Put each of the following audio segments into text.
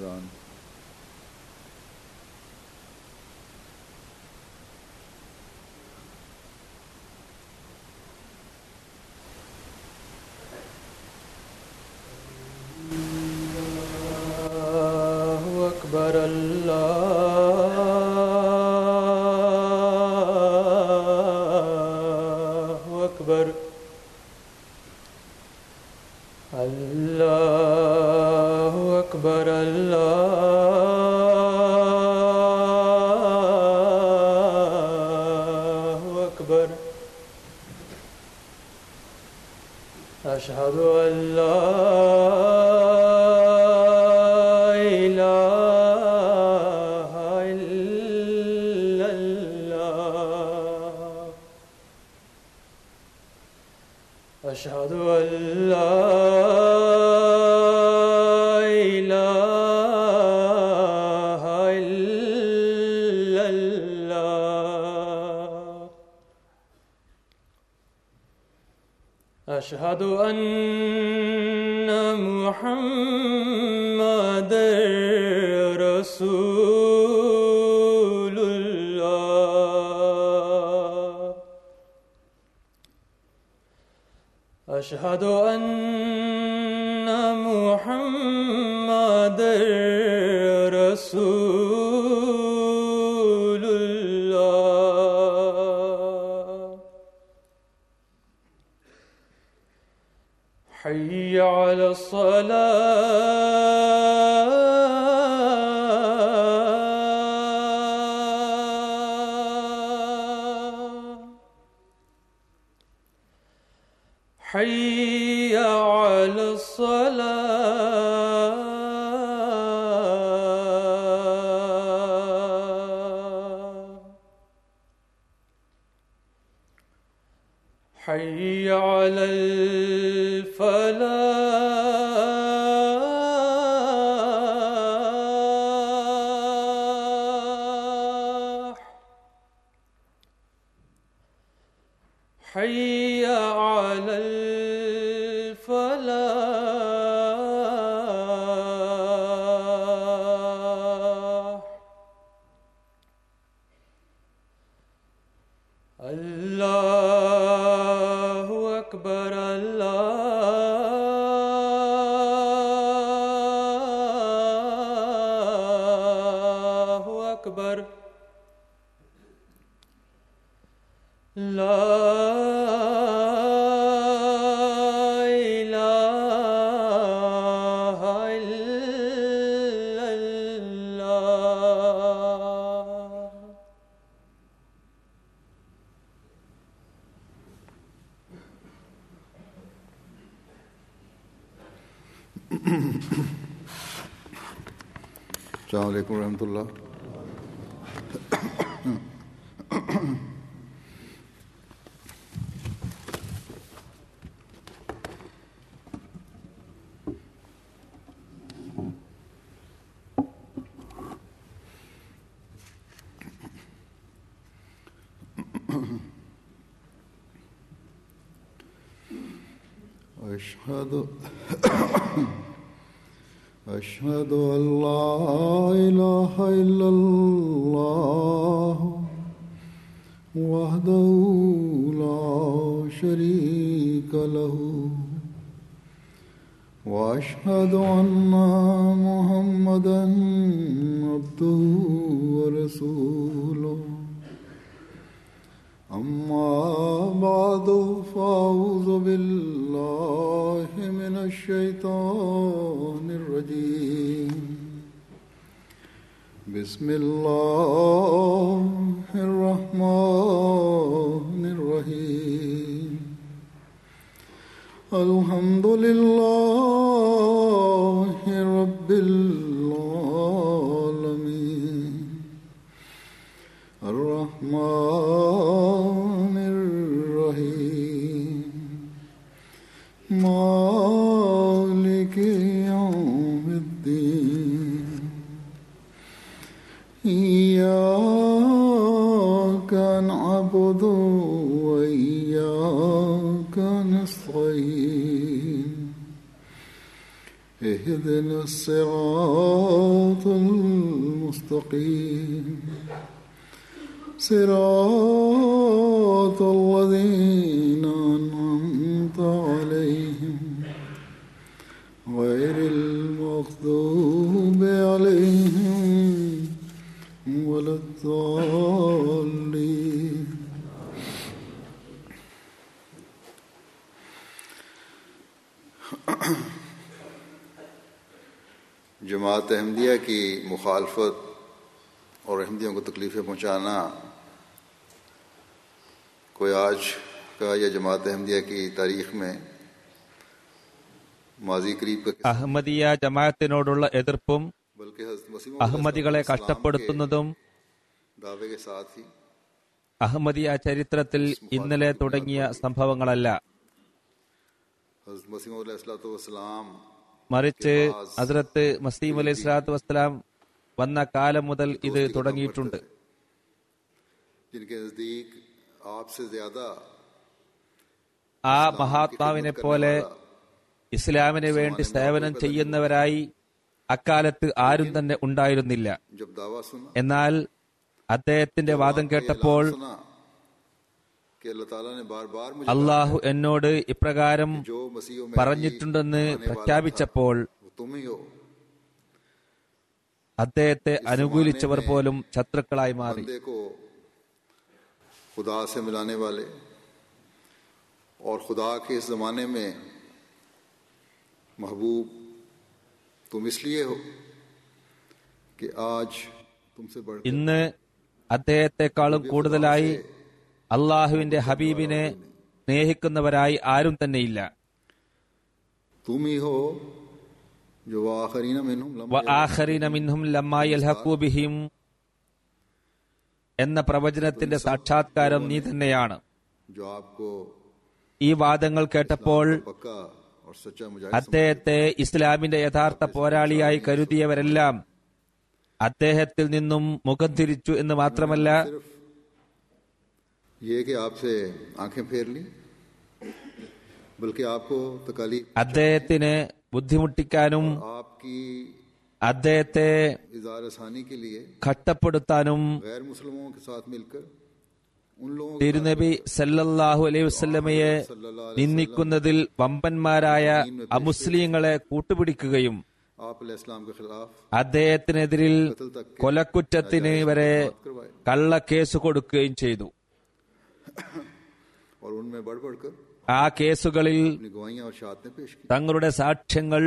القرآن الله أكبر الله أكبر الله أكبر الله أكبر أشهد أن لا إله إلا الله أشهد أن لا إله إلا الله أشهد أن محمد رسول الله أشهد أن محمد رسول الله حي على الصلاة حي على الصلاة حي على الفلاح حي على الفلاح الله أكبر الله أكبر لا إله إلا الله السلام عليكم ورحمة الله أشهد أشهد أن لا إله إلا الله وحده لا شريك له وأشهد أن محمدا عبده ورسوله أما بعد فأعوذ بالله من الشيطان الرجيم بسم الله الرحمن الرحيم الحمد لله رب العالمين الرحمن الرحيم مالك يوم الدين إياك نعبد وإياك نستعين اهدنا الصراط المستقيم صراط الذين أنعمت عليهم غير المغضوب عليهم ولا الضالين जमात अहमदिया की मुखालफत और अहमदियों को तकलीफ़ें पहुंचाना कोई आज का या जमात अहमदिया की तारीख में माजी करीब का किस्सा അഹമ്മദിയ ജമാഅത്തിനോടുള്ള എതിർപ്പും बल्कि हज़रत मसीह അഹമ്മദികളെ मौद കഷ്ടപ്പെടുത്തുന്നതും दावे के साथ ही അഹമ്മദിയ ചരിത്രത്തിൽ ഇന്നലെ തുടങ്ങിയ സംഭവങ്ങളല്ല हज़रत मसीह मौदलाम മറിച്ച് ഹസ്രത്ത് മസീം അലൈഹി സ്വലാത്തു വസ്സലാം വന്ന കാലം മുതൽ ഇത് തുടങ്ങിയിട്ടുണ്ട് जिनके नज़दीक आपसे ज्यादा ആ മഹാത്മാവിനെ പോലെ ഇസ്ലാമിന് വേണ്ടി സേവനം ചെയ്യുന്നവരായി അക്കാലത്ത് ആരും തന്നെ ഉണ്ടായിരുന്നില്ല जब दावा सुना എന്നാൽ അദ്ദേഹത്തിന്റെ വാദം കേട്ടപ്പോൾ सुना कि अल्लाह ताला ने बार बार मुझे അള്ളാഹു എന്നോട് ഇപ്രകാരം जो मसीह में പറഞ്ഞിട്ടുണ്ടെന്ന് പ്രഖ്യാപിച്ചപ്പോൾ वो तुम ही हो അദ്ദേഹത്തെ അനുകൂലിച്ചവർ പോലും ശത്രുക്കളായി മാറി बंदे को खुदा से मिलाने वाले और खुदा के इस जमाने में महबूब तुम इसलिए हो कि आज तुमसे बढ़ ഇന്ന് അദ്ദേഹത്തെക്കാളും കൂടുതലായി അള്ളാഹുവിന്റെ ഹബീബിനെ സ്നേഹിക്കുന്നവരായി ആരും തന്നെയില്ല तुम ही हो जो आखरीन मिनहुम लम വ ആഖരീന മിൻഹും ലമ്മാ യൽഹഖൂ ബിഹിം എന്ന പ്രവചനത്തിന്റെ സാക്ഷാത്കാരം നീ തന്നെയാണ് जो आपको ഈ വാദങ്ങൾ കേട്ടപ്പോൾ पक्का और सच्चा मुजाहिद അദ്ദേഹത്തെ ഇസ്ലാമിന്റെ യഥാർത്ഥ പോരാളിയായി കരുതിയവരെല്ലാം അദ്ദേഹത്തിൽ നിന്നും മുഖം തിരിച്ചു എന്ന് മാത്രമല്ല सिर्फ ये कि आपसे आंखें फेर ली बल्कि आपको तकालीफ അദ്ദേഹത്തിന് ബുദ്ധിമുട്ടിക്കാനും आपकी അദ്ദേഹത്തെ इजार आसानी के लिए ഘട്ടപ്പെടുത്താനും गैर मुसलमानों के साथ मिलकर उन लोगों के തിരുനബി സല്ലല്ലാഹു അലൈഹി വസല്ലമയെ നിന്ദിക്കുന്നതിൽ വമ്പന്മാരായ അമുസ്ലിങ്ങളെ കൂട്ടുപിടിക്കുകയും आप इस्लाम के खिलाफ അദ്ദേഹത്തിനെതിരിൽ कत्ल तक के കൊലക്കുറ്റത്തിന് വരെ करवाए കള്ളക്കേസ് കൊടുക്കുകയും ചെയ്തു और उनमें बढ़ बढ़कर ആ കേസുകളിൽ अपनी गवाहियां और शहादतें पेश की തങ്ങളുടെ സാക്ഷ്യങ്ങൾ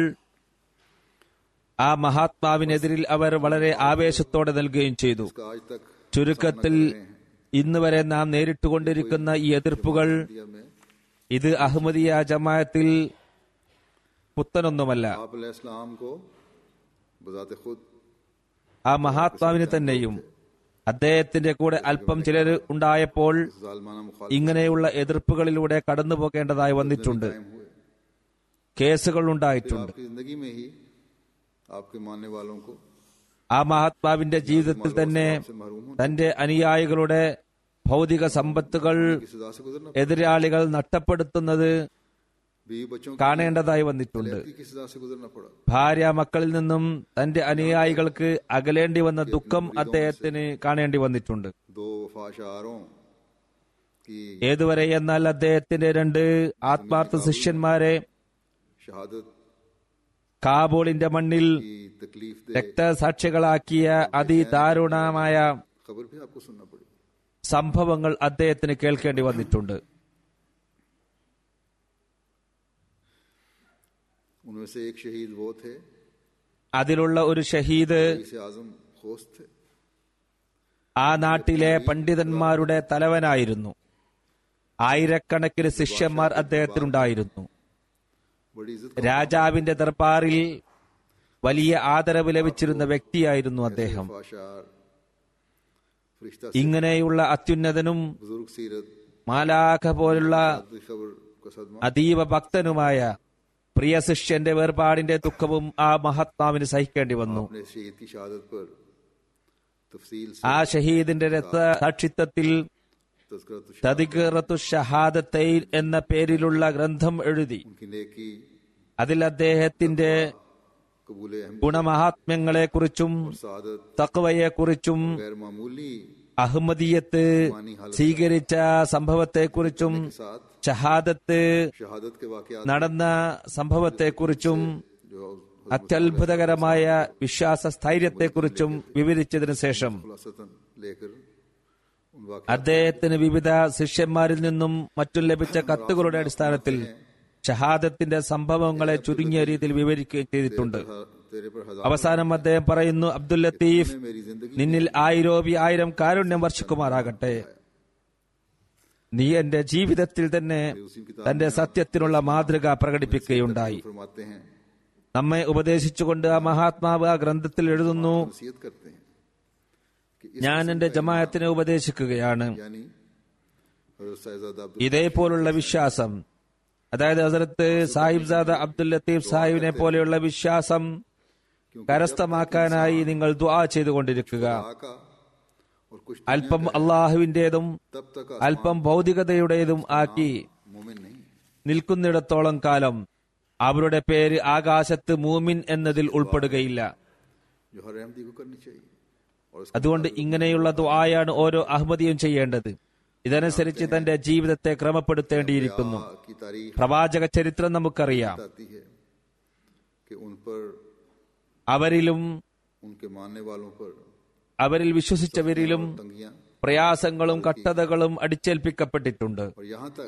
ആ മഹാത്മാവിനെതിരിൽ അവർ വളരെ ആവേശത്തോടെ നൽകുകയും ചെയ്തു इसका आज तक ചുരുക്കത്തിൽ ഇന്ന് വരെ നാം നേരിട്ടുകൊണ്ടിരിക്കുന്ന ഈ എതിർപ്പുകൾ इंडिया में ഇത് അഹമ്മദിയ ജമാഅത്തിൽ പുത്തനൊന്നുമല്ല आप इस्लाम को बजाते खुद ആ മഹാത്മാവിന് തന്നെയും അദ്ദേഹത്തിന്റെ കൂടെ അല്പം ചിലർ ഉണ്ടായപ്പോൾ जालमाना मुखाल ഇങ്ങനെയുള്ള എതിർപ്പുകളിലൂടെ കടന്നു പോകേണ്ടതായി വന്നിട്ടുണ്ട് कायम हुए കേസുകൾ ഉണ്ടായിട്ടുണ്ട് आपकी जिंदगी में ही आपके मानने वालों को ആ മഹാത്മാവിന്റെ ജീവിതത്തിൽ തന്നെ से महरूम होने തന്റെ അനുയായികളുടെ ഭൗതിക സമ്പത്തുകൾ की सजा से गुजरना എതിരാളികൾ നഷ്ടപ്പെടുത്തുന്നത് बीवी बच्चों കാണേണ്ടതായി വന്നിട്ടുണ്ട് की की सजा से गुजरना पड़ा ഭാര്യ മക്കളിൽ നിന്നും തന്റെ അനുയായികൾക്ക് അകലേണ്ടി വന്ന ദുഃഖം അദ്ദേഹത്തിന് കാണേണ്ടി വന്നിട്ടുണ്ട് दो वफाशारों की ഏതുവരെ എന്നാൽ അദ്ദേഹത്തിന്റെ രണ്ട് ആത്മാർത്ഥ ശിഷ്യന്മാരെ शहादत കാബൂളിന്റെ മണ്ണിൽ की तकलीफ दे രക്തസാക്ഷികളാക്കിയ അതിദാരുണമായ खबर भी आपको सुनना पड़ी സംഭവങ്ങൾ അദ്ദേഹത്തിന് കേൾക്കേണ്ടി വന്നിട്ടുണ്ട് उनमें से एक शहीद वो थे അതിലുള്ള ഒരു ഷഹീദ് इसे आजम खोस्त थे ആ നാട്ടിലെ പണ്ഡിതന്മാരുടെ തലവനായിരുന്നു ആയിരക്കണക്കിന് ശിഷ്യന്മാർ അദ്ദേഹത്തിനുണ്ടായിരുന്നു बड़ी इज्जत രാജാവിന്റെ ദർബാറിൽ വലിയ ആദരവ് ലഭിച്ചിരുന്ന വ്യക്തിയായിരുന്നു അദ്ദേഹം वफाशार फरिश्ता ഇങ്ങനെയുള്ള അത്യുന്നതനും बुजुर्ग सीरत മാലാഖ പോലുള്ള की खबर का सदमा അതീവ ഭക്തനുമായ പ്രിയ ശിഷ്യന്റെ വേർപാടിന്റെ ദുഃഖവും ആ മഹാത്മാവിന് സഹിക്കേണ്ടി വന്നു अपने शहीद की शहादत पर तफसील से ആ ഷഹീദിന്റെ രക്തസാക്ഷിത്വത്തിൽ तस्करत തദിഖറത്തു ഷഹാദത്തൈൻ എന്ന പേരിലുള്ള ഗ്രന്ഥം എഴുതി उनकी नेकी അതിൽ അദ്ദേഹത്തിന്റെ कबूल अहम ഗുണമഹാത്മ്യങ്ങളെക്കുറിച്ചും सादत തക്വയെക്കുറിച്ചും गैर मामूली അഹമ്മദീയത്ത് സ്വീകരിച്ച സംഭവത്തെക്കുറിച്ചും के साथ ഷഹാദത്ത് शहादत के वाकयात നടന്ന സംഭവത്തെക്കുറിച്ചും जो അത്യത്ഭുതകരമായ വിശ്വാസ സ്ഥൈര്യത്തെക്കുറിച്ചും വിവരിച്ചതിനു ശേഷം खुलासतन लेकर उन वाकयात അദ്ദേഹത്തിന് വിവിധ ശിഷ്യന്മാരിൽ നിന്നും മറ്റും ലഭിച്ച കത്തുകളുടെ അടിസ്ഥാനത്തിൽ ഷഹാദത്തിന്റെ സംഭവങ്ങളെ ചുരുങ്ങിയ രീതിയിൽ വിവരിക്കുകയും ചെയ്തിട്ടുണ്ട് तेरे पर हजार അവസാനം അദ്ദേഹം പറയുന്നു അബ്ദുൽ ലത്തീഫ് ने मेरी जिंदगी നിന്നിൽ ആയിരോപി ആയിരം കാരുണ്യം വർഷിക്കുമാറാകട്ടെ നീ എന്റെ ജീവിതത്തിൽ തന്നെ തന്റെ സത്യത്തിനുള്ള മാതൃക പ്രകടിപ്പിക്കുകയുണ്ടായി फरमाते हैं നമ്മെ ഉപദേശിച്ചുകൊണ്ട് ആ മഹാത്മാവ് ആ ഗ്രന്ഥത്തിൽ എഴുതുന്നു नसीहत करते हैं कि इस ഞാൻ എന്റെ ജമാഅത്തിനെ ഉപദേശിക്കുകയാണ് यानी हजरत साहिबजादा अब्दुल ഇതേപോലുള്ള വിശ്വാസം അതായത് ഹസരത്ത് സാഹിബ്സാദ അബ്ദുൽ ലത്തീഫ് സാഹിബിനെ പോലെയുള്ള വിശ്വാസം കരസ്ഥമാക്കാനായി നിങ്ങൾ ദുആ ചെയ്തുകൊണ്ടിരിക്കുക खुदा का और कुछ അല്പം അള്ളാഹുവിന്റേതും तब तक അല്പം ഭൗതികതയുടേതും ആക്കി मोमिन नहीं നിൽക്കുന്നിടത്തോളം കാലം അവരുടെ പേര് ആകാശത്ത് മൂമിൻ എന്നതിൽ ഉൾപ്പെടുകയില്ല जो हर अहमदी को करनी चाहिए और उसका അതുകൊണ്ട് ഇങ്ങനെയുള്ള ദുആയാണ് ഓരോ അഹമ്മദിയും ചെയ്യേണ്ടത് ഇതനുസരിച്ച് തന്റെ ജീവിതത്തെ ക്രമപ്പെടുത്തേണ്ടിയിരിക്കുന്നു की तारीख പ്രവാചക ചരിത്രം നമുക്കറിയാം बताती है कि उन पर അവരിലും उनके मानने वालों पर അവരിൽ വിശ്വസിച്ചവരിലും तंगियां പ്രയാസങ്ങളും കട്ടതകളും അടിച്ചേൽപ്പിക്കപ്പെട്ടിട്ടുണ്ട് और यहाँ तक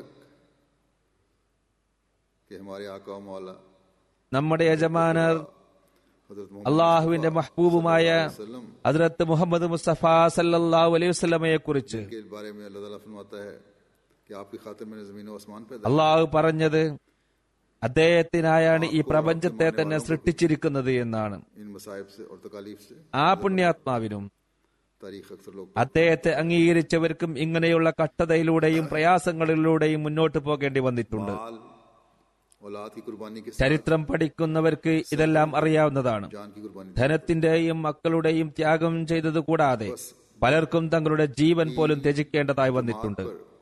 कि हमारे आका और मौला നമ്മുടെ യജമാനർ हजरत मोहम्मद അള്ളാഹുവിന്റെ മഹബൂബുമായ वसल्लम ഹദ്രത്ത് മുഹമ്മദ് മുസ്തഫ സല്ലല്ലാഹു അലൈഹി വസല്ലമയെ കുറിച്ച് के बारे में अल्लाह ताला फरमाता है कि आपकी खातिर मैंने जमीन और आसमान पैदा അള്ളാഹു പറഞ്ഞത് അദ്ദേഹത്തിനായാണ് ഈ പ്രപഞ്ചത്തെ തന്നെ സൃഷ്ടിച്ചിരിക്കുന്നത് എന്നാണ് इन मसाइब से और तकालीफ से ആ പുണ്യാത്മാവിനും तारीख अक्सर लोग അദ്ദേഹത്തെ അംഗീകരിച്ചവർക്കും ഇങ്ങനെയുള്ള കഷ്ടതയിലൂടെയും പ്രയാസങ്ങളിലൂടെയും മുന്നോട്ട് പോകേണ്ടി വന്നിട്ടുണ്ട് माल औलाद की कुर्बानी के साथ ചരിത്രം പഠിക്കുന്നവർക്ക് ഇതെല്ലാം അറിയാവുന്നതാണ് जान की कुर्बानी ധനത്തിന്റെയും മക്കളുടെയും ത്യാഗം ചെയ്തത് കൂടാതെ പലർക്കും തങ്ങളുടെ ജീവൻ പോലും ത്യജിക്കേണ്ടതായി വന്നിട്ടുണ്ട്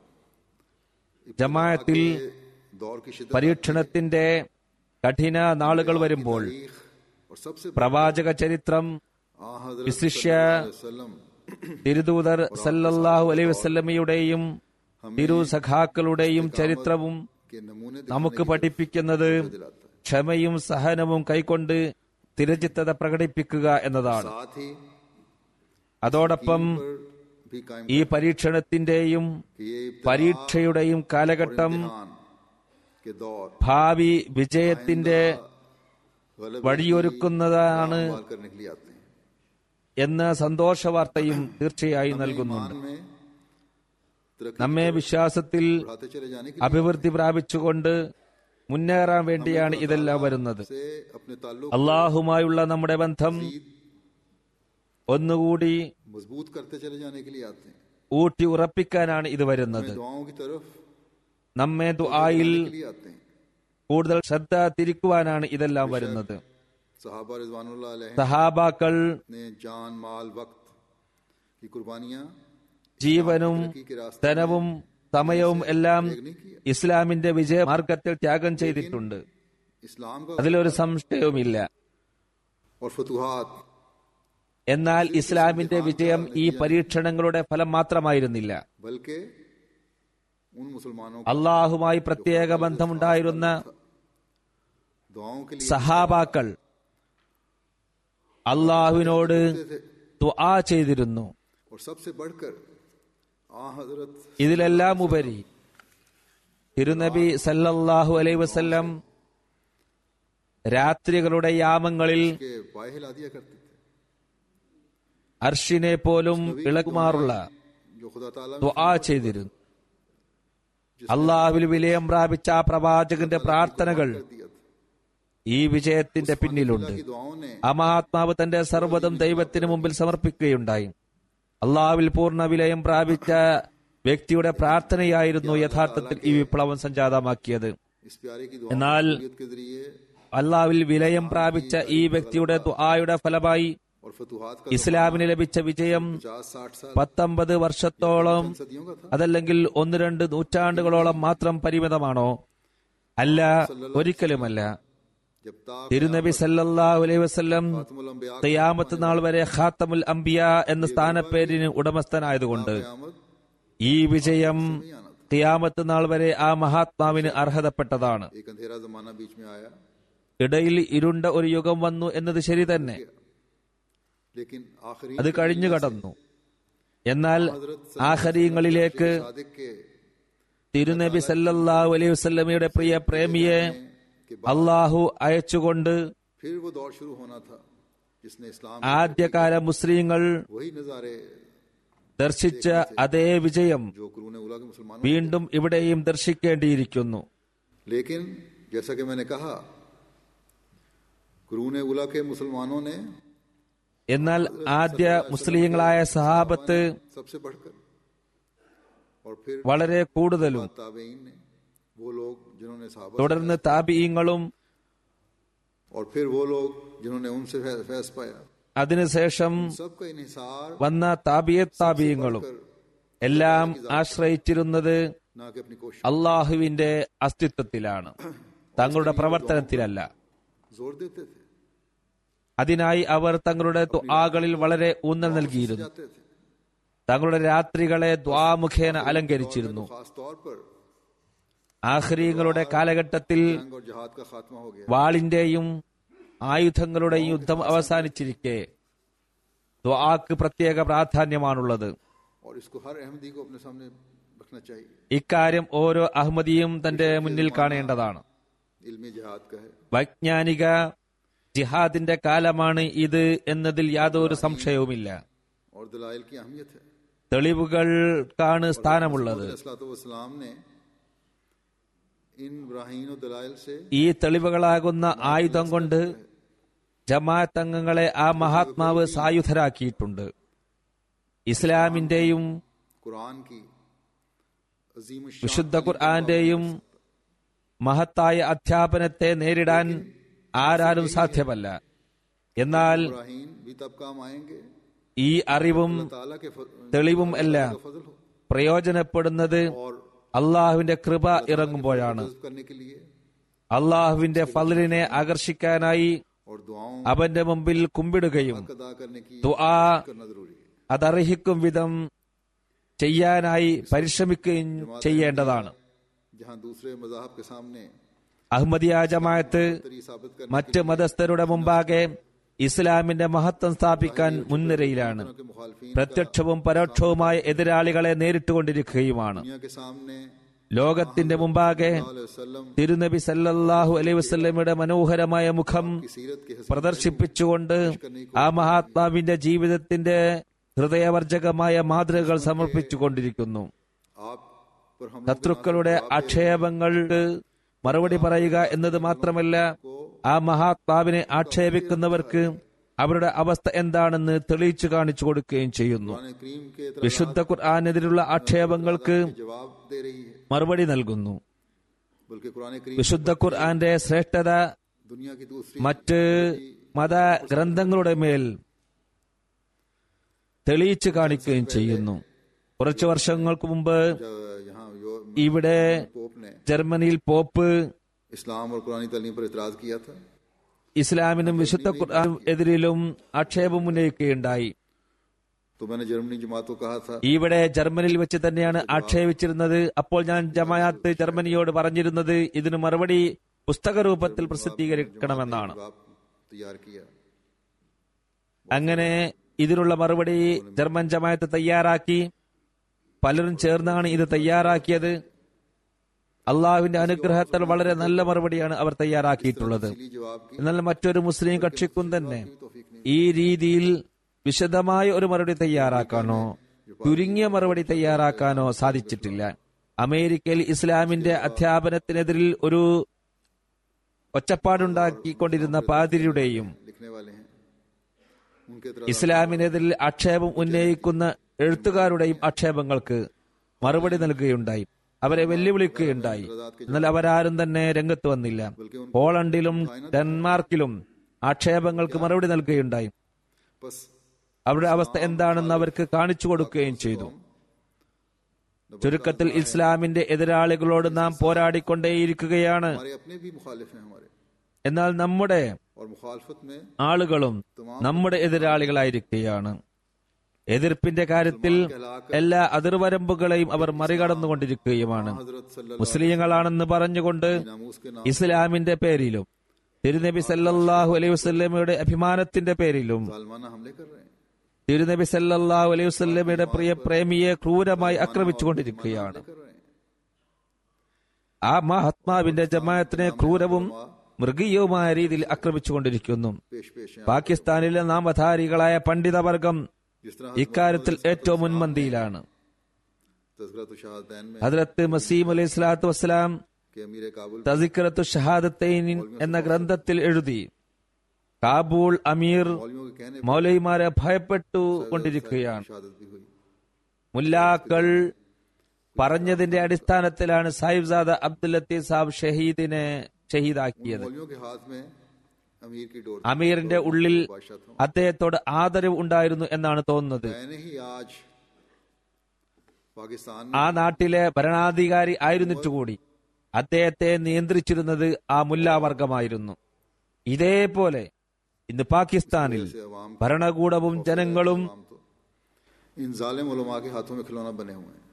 ജമാഅത്തിൽ के दौर की शिद्दत പരീക്ഷണത്തിന്റെ കഠിന നാളുകൾ വരുമ്പോൾ तारीख और सबसे പ്രവാചക ചരിത്രം आ हजरत വിശിഷ്യ वसल्लम തിരുദൂതർ സല്ലല്ലാഹു അലൈഹി വസല്ലമയുടെയും തിരു സഖാക്കളുടെയും ചരിത്രവും के नमूने നമുക്ക് പഠിപ്പിക്കുന്നത് दिलाता है ക്ഷമയും സഹനവും കൈക്കൊണ്ട് തിരചിത്തത പ്രകടിപ്പിക്കുക എന്നതാണ് साथ ही അതോടൊപ്പം पर भी कायम ഈ പരീക്ഷണത്തിന്റെയും कि ये इब्तिला പരീക്ഷയുടെയും കാലഘട്ടം इम्तिहान के दौर ഭാവി വിജയത്തിന്റെ गलबे വഴിയൊരുക്കുന്നതാണ് इस्तेमाल करने के लिए आते हैं എന്ന സന്തോഷ വാർത്തയും തീർച്ചയായും നൽകുന്നുണ്ട് ईमान में तरक्की നമ്മെ വിശ്വാസത്തിൽ बढ़ाते चले जाने के അഭിവൃദ്ധി പ്രാപിച്ചുകൊണ്ട് മുന്നേറാൻ വേണ്ടിയാണ് ഇതെല്ലാം വരുന്നത് से अपने ताल्लुक അള്ളാഹുമായുള്ള നമ്മുടെ ബന്ധം ഒന്നുകൂടി मजबूत करते चले जाने के लिए आते हैं ഊട്ടി ഉറപ്പിക്കാനാണ് ഇത് വരുന്നത് हमें दुआओं की तरफ നമ്മെ ദുആയിൽ के लिए आते हैं കൂടുതൽ ശ്രദ്ധ തിരിക്കുവാനാണ് ഇതെല്ലാം വരുന്നത് सहाबा रिजवानुल्लाह अलैह സഹാബാക്കൾ ने जान माल वक्त की कुर्बानियां ജീവനും की रास्ते ധനവും സമയവും എല്ലാം नहीं किया ഇസ്ലാമിന്റെ വിജയമാർഗത്തിൽ ത്യാഗം ചെയ്തിട്ടുണ്ട് इस्लाम का അതിലൊരു സംശയവുമില്ല और फतुहात എന്നാൽ ഇസ്ലാമിന്റെ വിജയം ഈ പരീക്ഷണങ്ങളുടെ ഫലം മാത്രമായിരുന്നില്ല बल्कि उन मुसलमानों को അള്ളാഹുമായി പ്രത്യേക ബന്ധമുണ്ടായിരുന്ന दुआओं के लिए സഹാബാക്കൾ അള്ളാഹുവിനോട് ദുആ ചെയ്തിരുന്നു और सबसे बढ़कर आ हजरत ഇതിലെല്ലാം ഉപരി തിരുനബി സല്ലല്ലാഹു അലൈഹി വസല്ലം രാത്രികളുടെ യാമങ്ങളിൽ के पाए हिला दिया करते थे അർഷിനെ പോലും ഇളകുമാറുള്ള जो खुदा ताला ദുആ ചെയ്തിരുന്നു അള്ളാഹുവിൽ വിലയം പ്രാപിച്ച ആ പ്രവാചകന്റെ പ്രാർത്ഥനകൾ कर दिया था ഈ വിജയത്തിന്റെ പിന്നിലുണ്ട് की दुआओं ने ആ മഹാത്മാവ് തന്റെ സർവ്വതും ദൈവത്തിന് മുമ്പിൽ സമർപ്പിക്കുകയുണ്ടായി അള്ളാഹുവിൽ പൂർണ്ണ വിലയം പ്രാപിച്ച വ്യക്തിയുടെ പ്രാർത്ഥനയായിരുന്നു യഥാർത്ഥത്തിൽ ഈ വിപ്ലവം സംജാതമാക്കിയത് इस प्यारे की എന്നാൽ दुआ के जरिए അള്ളാഹുവിൽ വിലയം പ്രാപിച്ച ഈ വ്യക്തിയുടെ ദുആയുടെ ഫലമായി और फतुहात का ഇസ്ലാമിന് ലഭിച്ച വിജയം पचास साठ साल പത്തൊമ്പത് വർഷത്തോളം सदियों का था അതല്ലെങ്കിൽ ഒന്ന് രണ്ട് നൂറ്റാണ്ടുകളോളം മാത്രം പരിമിതമാണോ അല്ല ഒരിക്കലുമല്ല जब तक തിരുനബി സല്ലല്ലാഹു അലൈഹി വസല്ലം खातमुल अंबिया ഖിയാമത്ത് നാൾ വരെ ഖാത്തമുൽ അംബിയ എന്ന സ്ഥാനപ്പേരിന് ഉടമസ്ഥനായതുകൊണ്ട് क़यामत ഈ വിജയം ഖിയാമത്ത് നാൾ വരെ ആ മഹാത്മാവിന് അർഹതപ്പെട്ടതാണ് एक अंधेरा जमाना बीच में आया ഇടയിൽ ഇരുണ്ട ഒരു യുഗം വന്നു എന്നത് ശരി തന്നെ लेकिन आखिरी അത് കഴിഞ്ഞു കടന്നു എന്നാൽ ആഹരീങ്ങളിലേക്ക് सादिक के തിരുനബി സല്ലല്ലാഹു അലൈഹി വസല്ലമയുടെ പ്രിയ പ്രേമിയെ के അള്ളാഹു അയച്ചുകൊണ്ട് फिर वो दौर शुरू होना था जिसने इस्लाम ആദ്യകാല മുസ്ലിങ്ങൾ वही नजारे ദർശിച്ച അതേ വിജയം जो कुरून उला के मुसलमानों വീണ്ടും ഇവിടെയും ദർശിക്കേണ്ടിയിരിക്കുന്നു लेकिन जैसा कि मैंने कहा कुरून उला के मुसलमानों ने എന്നാൽ ആദ്യ മുസ്ലിങ്ങളായ സഹാബത്ത് सबसे बढ़कर और फिर വളരെ കൂടുതലും ताबेइन ने वो लोग जिन्होंने सहाबा തുടർന്ന് താപിയങ്ങളും और फिर वो लोग जिन्होंने उनसे फै- फैज पाया അതിനുശേഷം सबका इन्हिसार വന്ന താപിയ താപിയങ്ങളും कर എല്ലാം ആശ്രയിച്ചിരുന്നത് ना कि अपनी कोशिश അള്ളാഹുവിന്റെ അസ്തിത്വത്തിലാണ് തങ്ങളുടെ പ്രവർത്തനത്തിലല്ല जोर देते थे അതിനായി അവർ തങ്ങളുടെ ദ്വാകളിൽ വളരെ ഊന്നൽ നൽകിയിരുന്നു जाते थे തങ്ങളുടെ രാത്രികളെ ദ്വാമുഖേന അലങ്കരിച്ചിരുന്നു खास तौर पर ആഹ്രീങ്ങളുടെ കാലഘട്ടത്തിൽ जंग और जहाद का खात्मा हो गया വാളിന്റെയും ആയുധങ്ങളുടെയും യുദ്ധം അവസാനിച്ചിരിക്കെ ദ്വാക്ക് പ്രത്യേക പ്രാധാന്യമാണുള്ളത് और इसको हर अहमदी को अपने सामने रखना चाहिए ഇക്കാര്യം ഓരോ അഹമ്മദിയും തന്റെ മുന്നിൽ കാണേണ്ടതാണ് इल्मी जहाद का है വൈജ്ഞാനിക ജിഹാദിന്റെ കാലമാണ് ഇത് എന്നതിൽ യാതൊരു സംശയവുമില്ല और दलाइल की अहमियत है തെളിവുകൾക്കാണ് സ്ഥാനമുള്ളത് सलाम ने इन ब्राहीन और दलाइल से ഈ തെളിവുകളാകുന്ന ആയുധം കൊണ്ട് ജമാഅത്ത് അംഗങ്ങളെ ആ മഹാത്മാവ് സായുധരാക്കിയിട്ടുണ്ട് ഇസ്ലാമിന്റെയും कुरान की अजीम വിശുദ്ധ ഖുർആന്റെയും മഹത്തായ അധ്യാപനത്തെ നേരിടാൻ ആരാലും സാധ്യമല്ല എന്നാൽ ब्राहीन भी तब काम आएंगे ഈ അറിവും ताला के फ- തെളിവും എല്ലാം फजल हो പ്രയോജനപ്പെടുന്നത് और അള്ളാഹുവിന്റെ കൃപ ഇറങ്ങുമ്പോഴാണ് जज्ब करने के लिए അള്ളാഹുവിന്റെ ഫലിനെ ആകർഷിക്കാനായി और दुआओं അവന്റെ മുമ്പിൽ കുമ്പിടുകയും का अदा करने की ദുആ करना जरूरी है അതർഹിക്കും വിധം ചെയ്യാനായി പരിശ്രമിക്കുകയും ചെയ്യേണ്ടതാണ് जहां दूसरे मजाहब के सामने അഹമ്മദിയ ജമാഅത്ത് तरी साबित करने മറ്റ് മതസ്ഥരുടെ മുമ്പാകെ ഇസ്ലാമിന്റെ മഹത്വം സ്ഥാപിക്കാൻ മുൻനിരയിലാണ് के मुखालफी പ്രത്യക്ഷവും പരോക്ഷവുമായ എതിരാളികളെ നേരിട്ടുകൊണ്ടിരിക്കുകയുമാണ് दुनिया के सामने ലോകത്തിന്റെ മുമ്പാകെ वसल्लम തിരുനബി സല്ലല്ലാഹു അലൈഹി വസല്ലമയുടെ മനോഹരമായ മുഖം की सीरत के हिस्से പ്രദർശിപ്പിച്ചുകൊണ്ട് ആ മഹാത്മാവിന്റെ ജീവിതത്തിന്റെ ഹൃദയവർജകമായ മാതൃകകൾ സമർപ്പിച്ചുകൊണ്ടിരിക്കുന്നു आप पर हम ശത്രുക്കളുടെ ആക്ഷേപങ്ങൾക്ക് മറുപടി പറയുക എന്നത് മാത്രമല്ല ആ മഹാത്മാവിനെ ആക്ഷേപിക്കുന്നവർക്ക് അവരുടെ അവസ്ഥ എന്താണെന്ന് തെളിയിച്ചു കാണിച്ചു കൊടുക്കുകയും ചെയ്യുന്നു कुरान करीम के तरफ വിശുദ്ധ ഖുർആാനെതിരുള്ള ആക്ഷേപങ്ങൾക്ക് जवाब दे रही है മറുപടി നൽകുന്നു बल्कि कुरान करीम വിശുദ്ധ ഖുർആന്റെ ശ്രേഷ്ഠത दुनिया की दूसरी മറ്റ് മത ഗ്രന്ഥങ്ങളുടെ മേൽ തെളിയിച്ചു കാണിക്കുകയും ചെയ്യുന്നു കുറച്ചു വർഷങ്ങൾക്ക് മുമ്പ് ज- यहाँ यो- ഇവിടെ पोप ने ജർമ്മനിയിൽ പോപ്പ് इस्लाम और कुरानी तालीम पर इतराज किया था ഇസ്ലാമിനും വിശുദ്ധ ഖുർആനും എതിരിലും ആക്ഷേപം ഉന്നയിക്കുകയുണ്ടായി तो मैंने जर्मनी जमात को कहा था ഇവിടെ ജർമ്മനിയിൽ വെച്ച് തന്നെയാണ് ആക്ഷേപിച്ചിരുന്നത് അപ്പോൾ ഞാൻ ജമാഅത്ത് ജർമ്മനിയോട് പറഞ്ഞിരുന്നത് ഇതിന് മറുപടി പുസ്തക രൂപത്തിൽ പ്രസിദ്ധീകരിക്കണമെന്നാണ് जवाब तैयार किया അങ്ങനെ ഇതിനുള്ള മറുപടി ജർമ്മൻ ജമാഅത്ത് തയ്യാറാക്കി പലരും ചേർന്നാണ് ഇത് തയ്യാറാക്കിയത് അള്ളാഹുവിന്റെ അനുഗ്രഹത്താൽ വളരെ നല്ല മറുപടിയാണ് അവർ തയ്യാറാക്കിയിട്ടുള്ളത് इसलिए जवाब की എന്നാൽ മറ്റൊരു മുസ്ലിം കക്ഷിക്കും തന്നെ तौफीक नहीं ഈ രീതിയിൽ വിശദമായ ഒരു മറുപടി തയ്യാറാക്കാനോ ചുരുങ്ങിയ മറുപടി തയ്യാറാക്കാനോ സാധിച്ചിട്ടില്ല അമേരിക്കയിൽ ഇസ്ലാമിന്റെ അധ്യാപനത്തിനെതിരിൽ ഒരു ഒച്ചപ്പാടുണ്ടാക്കിക്കൊണ്ടിരുന്ന പാതിരിയുടെയും लिखने वाले हैं उनके तरफ ഇസ്ലാമിനെതിരിൽ ആക്ഷേപം ഉന്നയിക്കുന്ന എഴുത്തുകാരുടെയും ആക്ഷേപങ്ങൾക്ക് മറുപടി നൽകുകയുണ്ടായി അവരെ വെല്ലുവിളിക്കുകയുണ്ടായി എന്നാൽ അവരാരും തന്നെ രംഗത്ത് വന്നില്ല പോളണ്ടിലും ഡെൻമാർക്കിലും ആക്ഷേപങ്ങൾക്ക് മറുപടി നൽകുകയുണ്ടായി बस അവരുടെ അവസ്ഥ എന്താണെന്ന് അവർക്ക് കാണിച്ചു കൊടുക്കുകയും ചെയ്തു ചുരുക്കത്തിൽ ഇസ്ലാമിന്റെ എതിരാളികളോട് നാം പോരാടിക്കൊണ്ടേയിരിക്കുകയാണ് हमारे अपने भी मुखालिफ हैं हमारे എന്നാൽ നമ്മുടെ और मुखालफत में ആളുകളും നമ്മുടെ എതിരാളികളായിരിക്കുകയാണ് എതിർപ്പിന്റെ കാര്യത്തിൽ എല്ലാ അതിർവരമ്പുകളെയും അവർ മറികടന്നുകൊണ്ടിരിക്കുകയുമാണ് हजरत सल्लल्लाहु മുസ്ലിങ്ങളാണെന്ന് പറഞ്ഞുകൊണ്ട് नामूस के नाम ഇസ്ലാമിന്റെ പേരിലും തിരുനബി സല്ലല്ലാഹു അലൈഹി വസല്ലമയുടെ അഭിമാനത്തിന്റെ പേരിലും सालमाना हमले कर रहे हैं തിരുനബി സല്ലല്ലാഹു അലൈഹി വസല്ലമയുടെ പ്രിയ പ്രേമിയെ ക്രൂരമായി ആക്രമിച്ചുകൊണ്ടിരിക്കുകയാണ് कर रहे हैं ആ മഹാത്മാവിന്റെ ജമാഅത്തിനെ ക്രൂരവും മൃഗീയവുമായ രീതിയിൽ ആക്രമിച്ചുകൊണ്ടിരിക്കുന്നു पेश पेश हैं പാകിസ്ഥാനിലെ നാമധാരികളായ പണ്ഡിതവർഗം जिस तरह ഇക്കാര്യത്തിൽ ഏറ്റവും മുൻപന്തിയിലാണ് तस्करत शहादैन में ഹദ്രത്ത് മസീം അലൈഹി സ്വലാത്തു വസ്സലാം कि अमीर काबुल തസിക്കറത്തു ഷഹാദത്തൈൻ എന്ന ഗ്രന്ഥത്തിൽ എഴുതി കാബൂൾ അമീർ मौलियों के कहने മൗലൈമാരെ ഭയപ്പെട്ടു കൊണ്ടിരിക്കുകയാണ് शहादत भी हुई മുല്ലാക്കൾ പറഞ്ഞതിന്റെ അടിസ്ഥാനത്തിലാണ് സാഹിബ്സാദ അബ്ദുൽ ലത്തീഫ് സാബ് ഷഹീദിനെ ഷഹീദാക്കിയത് मौलियों के हाथ में अमीर की डोर അമീറിന്റെ ഉള്ളിൽ बादशाह था അദ്ദേഹത്തോട് ആദരവ് ഉണ്ടായിരുന്നു എന്നാണ് തോന്നുന്നത് मैंने ही आज पाकिस्तान ആ നാട്ടിലെ ഭരണാധികാരി ആയിരുന്നിട്ടുകൂടി അദ്ദേഹത്തെ നിയന്ത്രിച്ചിരുന്നത് ആ മുല്ലാവർഗമായിരുന്നു ഇതേപോലെ ഇന്ന് പാകിസ്ഥാനിൽ से अवाम ഭരണകൂടവും ജനങ്ങളും आम तो इन जालिम उलमा के हाथों में खिलौना बने हुए हैं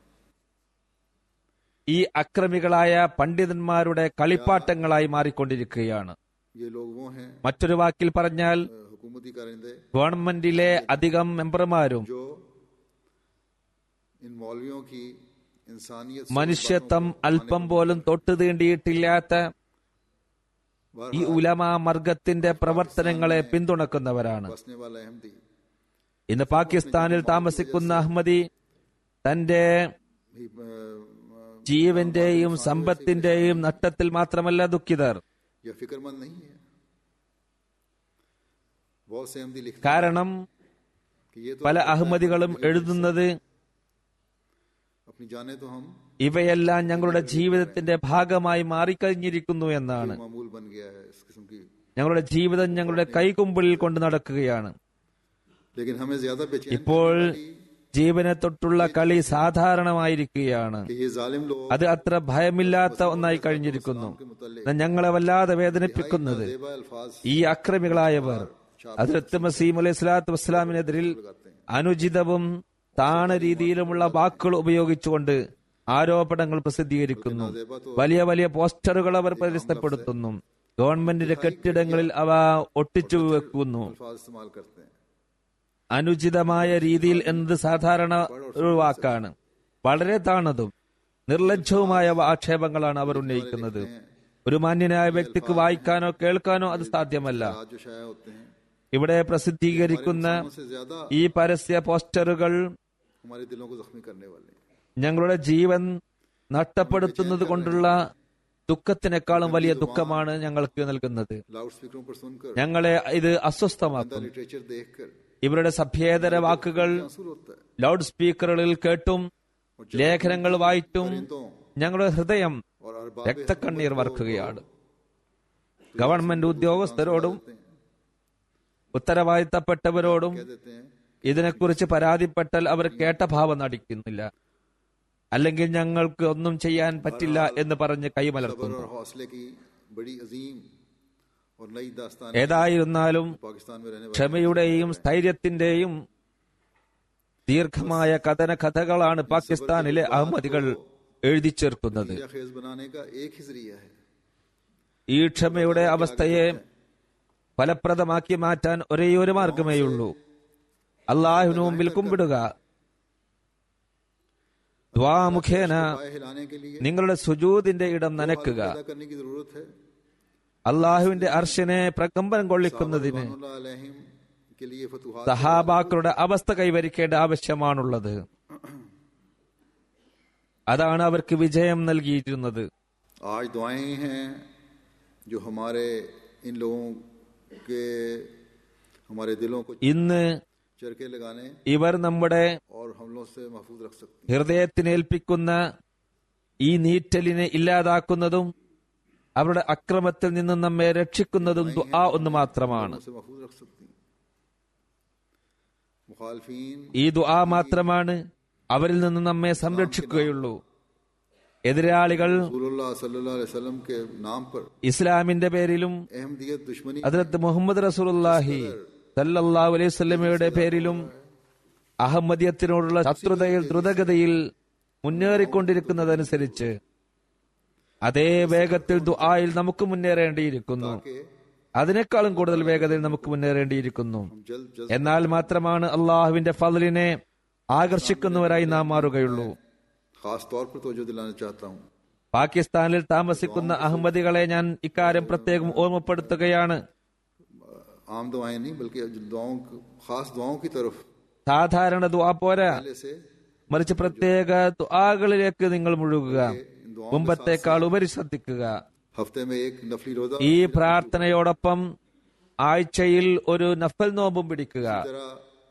ഈ അക്രമികളായ പണ്ഡിതന്മാരുടെ കളിപ്പാട്ടങ്ങളായി മാറിക്കൊണ്ടിരിക്കുകയാണ് ये लोग वो हैं മറ്റൊരു വാക്കിൽ പറഞ്ഞാൽ अ, हुकूमती कारिंदे ഗവൺമെന്റിലെ അധികം മെമ്പർമാരും जो इन मौलवियों की इंसानियत से മനുഷ്യത്വം बातों को അല്പം പോലും തൊട്ടു തീണ്ടിയിട്ടില്ലാത്ത ഈ बहरहाल ഉലമാ വർഗത്തിന്റെ പ്രവർത്തനങ്ങളെ പിന്തുണക്കുന്നവരാണ് बसने वाला अहमदी ഇന്ന് പാകിസ്ഥാനിൽ താമസിക്കുന്ന അഹമ്മദി തന്റെ भी अ, ജീവന്റെയും സമ്പത്തിന്റെയും നഷ്ടത്തിൽ മാത്രമല്ല ദുഃഖിതർ यह फिक्रमंद नहीं है बहुत से अहमदी लिखते കാരണം हैं कि ये तो പല അഹമ്മദികളും എഴുതുന്നത് अपनी जाने तो हम ഇവയെല്ലാം ഞങ്ങളുടെ ജീവിതത്തിന്റെ ഭാഗമായി മാറിക്കഴിഞ്ഞിരിക്കുന്നു എന്നാണ് मामूल बन गया है इस किस्म की ഞങ്ങളുടെ ജീവിതം ഞങ്ങളുടെ കൈകുമ്പിളിൽ കൊണ്ട് നടക്കുകയാണ് लेकिन हमें ज्यादा बेचैन ഇപ്പോൾ ജീവനെ തൊട്ടുള്ള കളി സാധാരണമായിരിക്കുകയാണ് कि ये जालिम लोग അത് അത്ര ഭയമില്ലാത്ത ഒന്നായി കഴിഞ്ഞിരിക്കുന്നു के मुतल्लिक എന്നാൽ ഞങ്ങളെ വല്ലാതെ വേദനിപ്പിക്കുന്നത് जेबा अल्फाज ഈ അക്രമികളായവർ അതിർത്ത് മസീം അലൈഹി സ്വലാത്തു വസ്സലാമിനെതിരിൽ അനുചിതവും താണ രീതിയിലുമുള്ള വാക്കുകൾ ഉപയോഗിച്ചുകൊണ്ട് ആരോപണങ്ങൾ പ്രസിദ്ധീകരിക്കുന്നു വലിയ വലിയ പോസ്റ്ററുകൾ അവർ പരിസ്ഥപ്പെടുത്തുന്നു ഗവൺമെന്റിന്റെ കെട്ടിടങ്ങളിൽ അവ ഒട്ടിച്ചു വെക്കുന്നു अल्फाज इस्तेमाल करते हैं അനുചിതമായ രീതിയിൽ എന്നത് സാധാരണ ഒരു വാക്കാണ് വളരെ താണതും നിർലജ്ജവുമായ ആക്ഷേപങ്ങളാണ് അവർ ഉന്നയിക്കുന്നത് ഒരു മാന്യനായ വ്യക്തിക്ക് വായിക്കാനോ കേൾക്കാനോ അത് സാധ്യമല്ല आज जो शाया होते हैं ഇവിടെ പ്രസിദ്ധീകരിക്കുന്ന उनसे ज्यादा ഈ പരസ്യ പോസ്റ്ററുകൾ हमारे दिलों को जख्मी करने वाले हैं ഞങ്ങളുടെ ജീവൻ നഷ്ടപ്പെടുത്തുന്നത് കൊണ്ടുള്ള ദുഃഖത്തിനേക്കാളും വലിയ ദുഃഖമാണ് ഞങ്ങൾക്ക് നൽകുന്നത് लाउड स्पीकरों पर सुनकर ഞങ്ങളെ ഇത് അസ്വസ്ഥമാക്കും लिटरेचर देखकर ഇവരുടെ സഭ്യേതര വാക്കുകൾ आंसू होता है ലൗഡ് സ്പീക്കറുകളിൽ കേട്ടും ലേഖനങ്ങൾ വായിച്ചും ഞങ്ങളുടെ ഹൃദയം और अरबाब രക്തക്കണ്ണീർ വർക്കുകയാണ് ഗവൺമെന്റ് ഉദ്യോഗസ്ഥരോടും ഉത്തരവാദിത്തപ്പെട്ടവരോടും कह देते हैं ഇതിനെക്കുറിച്ച് പരാതിപ്പെട്ടാൽ അവർ കേട്ട ഭാവം നടിക്കുന്നില്ല അല്ലെങ്കിൽ ഞങ്ങൾക്ക് ഒന്നും ചെയ്യാൻ പറ്റില്ല എന്ന് പറഞ്ഞ് सबर കൈമലർത്തുന്നു और हौसले की बड़ी अजीम और नई दास्तान ഏതായിരുന്നാലും पाकिस्तान में रहने वाले ക്ഷമയുടെയും സ്ഥൈര്യത്തിന്റെയും ദീർഘമായ കഥന കഥകളാണ് പാകിസ്ഥാനിലെ അഹമ്മദികൾ എഴുതി ചേർക്കുന്നത് या खेज बनाने का एक ही जरिया है ഈ ക്ഷമയുടെ അവസ്ഥയെ ഫലപ്രദമാക്കി മാറ്റാൻ ഒരേയൊരു മാർഗമേയുള്ളൂ അള്ളാഹുവിന് മുമ്പിൽ കുമ്പിടുക ദ്വാ മുഖേന पाए हिलाने के लिए നിങ്ങളുടെ സുജൂദിന്റെ ഇടം നനയ്ക്കുക पैदा करने की जरूरत है അള്ളാഹുവിന്റെ അർശനെ പ്രകമ്പനം കൊള്ളിക്കുന്നതിന് रहमतुल्लाह अलैहिम के लिए फतुहात സഹാബാക്കളുടെ അവസ്ഥ കൈവരിക്കേണ്ട ആവശ്യമാണുള്ളത് അതാണ് അവർക്ക് വിജയം നൽകിയിരുന്നത് आज दुआएं हैं जो हमारे इन लोगों के हमारे दिलों को ഇന്ന് चरके लगाने ഇവർ നമ്മുടെ और हमलों से महफूज रख सकते ഹൃദയത്തിനേൽപ്പിക്കുന്ന ഈ നീറ്റലിനെ ഇല്ലാതാക്കുന്നതും അവരുടെ അക്രമത്തിൽ നിന്ന് നമ്മെ രക്ഷിക്കുന്നതും ദുആ ഒന്ന് മാത്രമാണ് हैं से महफूज रख सकती हैं मुखालफीन ഈ ദുആ മാത്രമാണ് അവരിൽ നിന്ന് നമ്മെ സംരക്ഷിക്കുകയുള്ളൂ എതിരാളികൾ रसूलुल्लाह सल्लल्लाहु अलैहि वसल्लम के नाम पर ഇസ്ലാമിന്റെ പേരിലും अहमदियत दुश्मनी അതിലത്ത് മുഹമ്മദ് റസൂലുള്ളാഹി സല്ലല്ലാഹു അലൈഹി വസല്ലമയുടെ പേരിലും അഹമ്മദിയത്തിനോടുള്ള ശത്രുതയിൽ ദ്രുതഗതിയിൽ മുന്നേറിക്കൊണ്ടിരിക്കുന്നതനുസരിച്ച് അതേ വേഗത്തിൽ ദുആയിൽ നമുക്ക് മുന്നേറേണ്ടിയിരിക്കുന്നു के അതിനേക്കാളും കൂടുതൽ വേഗതയിൽ നമുക്ക് മുന്നേറേണ്ടിയിരിക്കുന്നു हम जल्द जल्द എന്നാൽ മാത്രമാണ് അള്ളാഹുവിന്റെ ഫضലിനെ ആകർഷിക്കുന്നവരായി നാം മാറുകയുള്ളൂ खास तौर पर तवज्जो दिलाना चाहता हूँ പാകിസ്ഥാനിൽ താമസിക്കുന്ന അഹമ്മദികളെ ഞാൻ ഇക്കാര്യം പ്രത്യേകം ഓർമ്മപ്പെടുത്തുകയാണ് आम दुआएं नहीं बल्कि दुआओं की- खास दुआओं की तरफ സാധാരണ ദുആ പോരാ पहले से മറിച്ച് പ്രത്യേക ദുആകളിലേക്ക് നിങ്ങൾ മുഴുകുക മുമ്പത്തേക്കാൾ ഉപരി ശ്രദ്ധിക്കുക हफ्ते में एक नफली रोजा ഈ പ്രാർത്ഥനയോടൊപ്പം ആഴ്ചയിൽ ഒരു നഫൽ നോമ്പും പിടിക്കുക तरह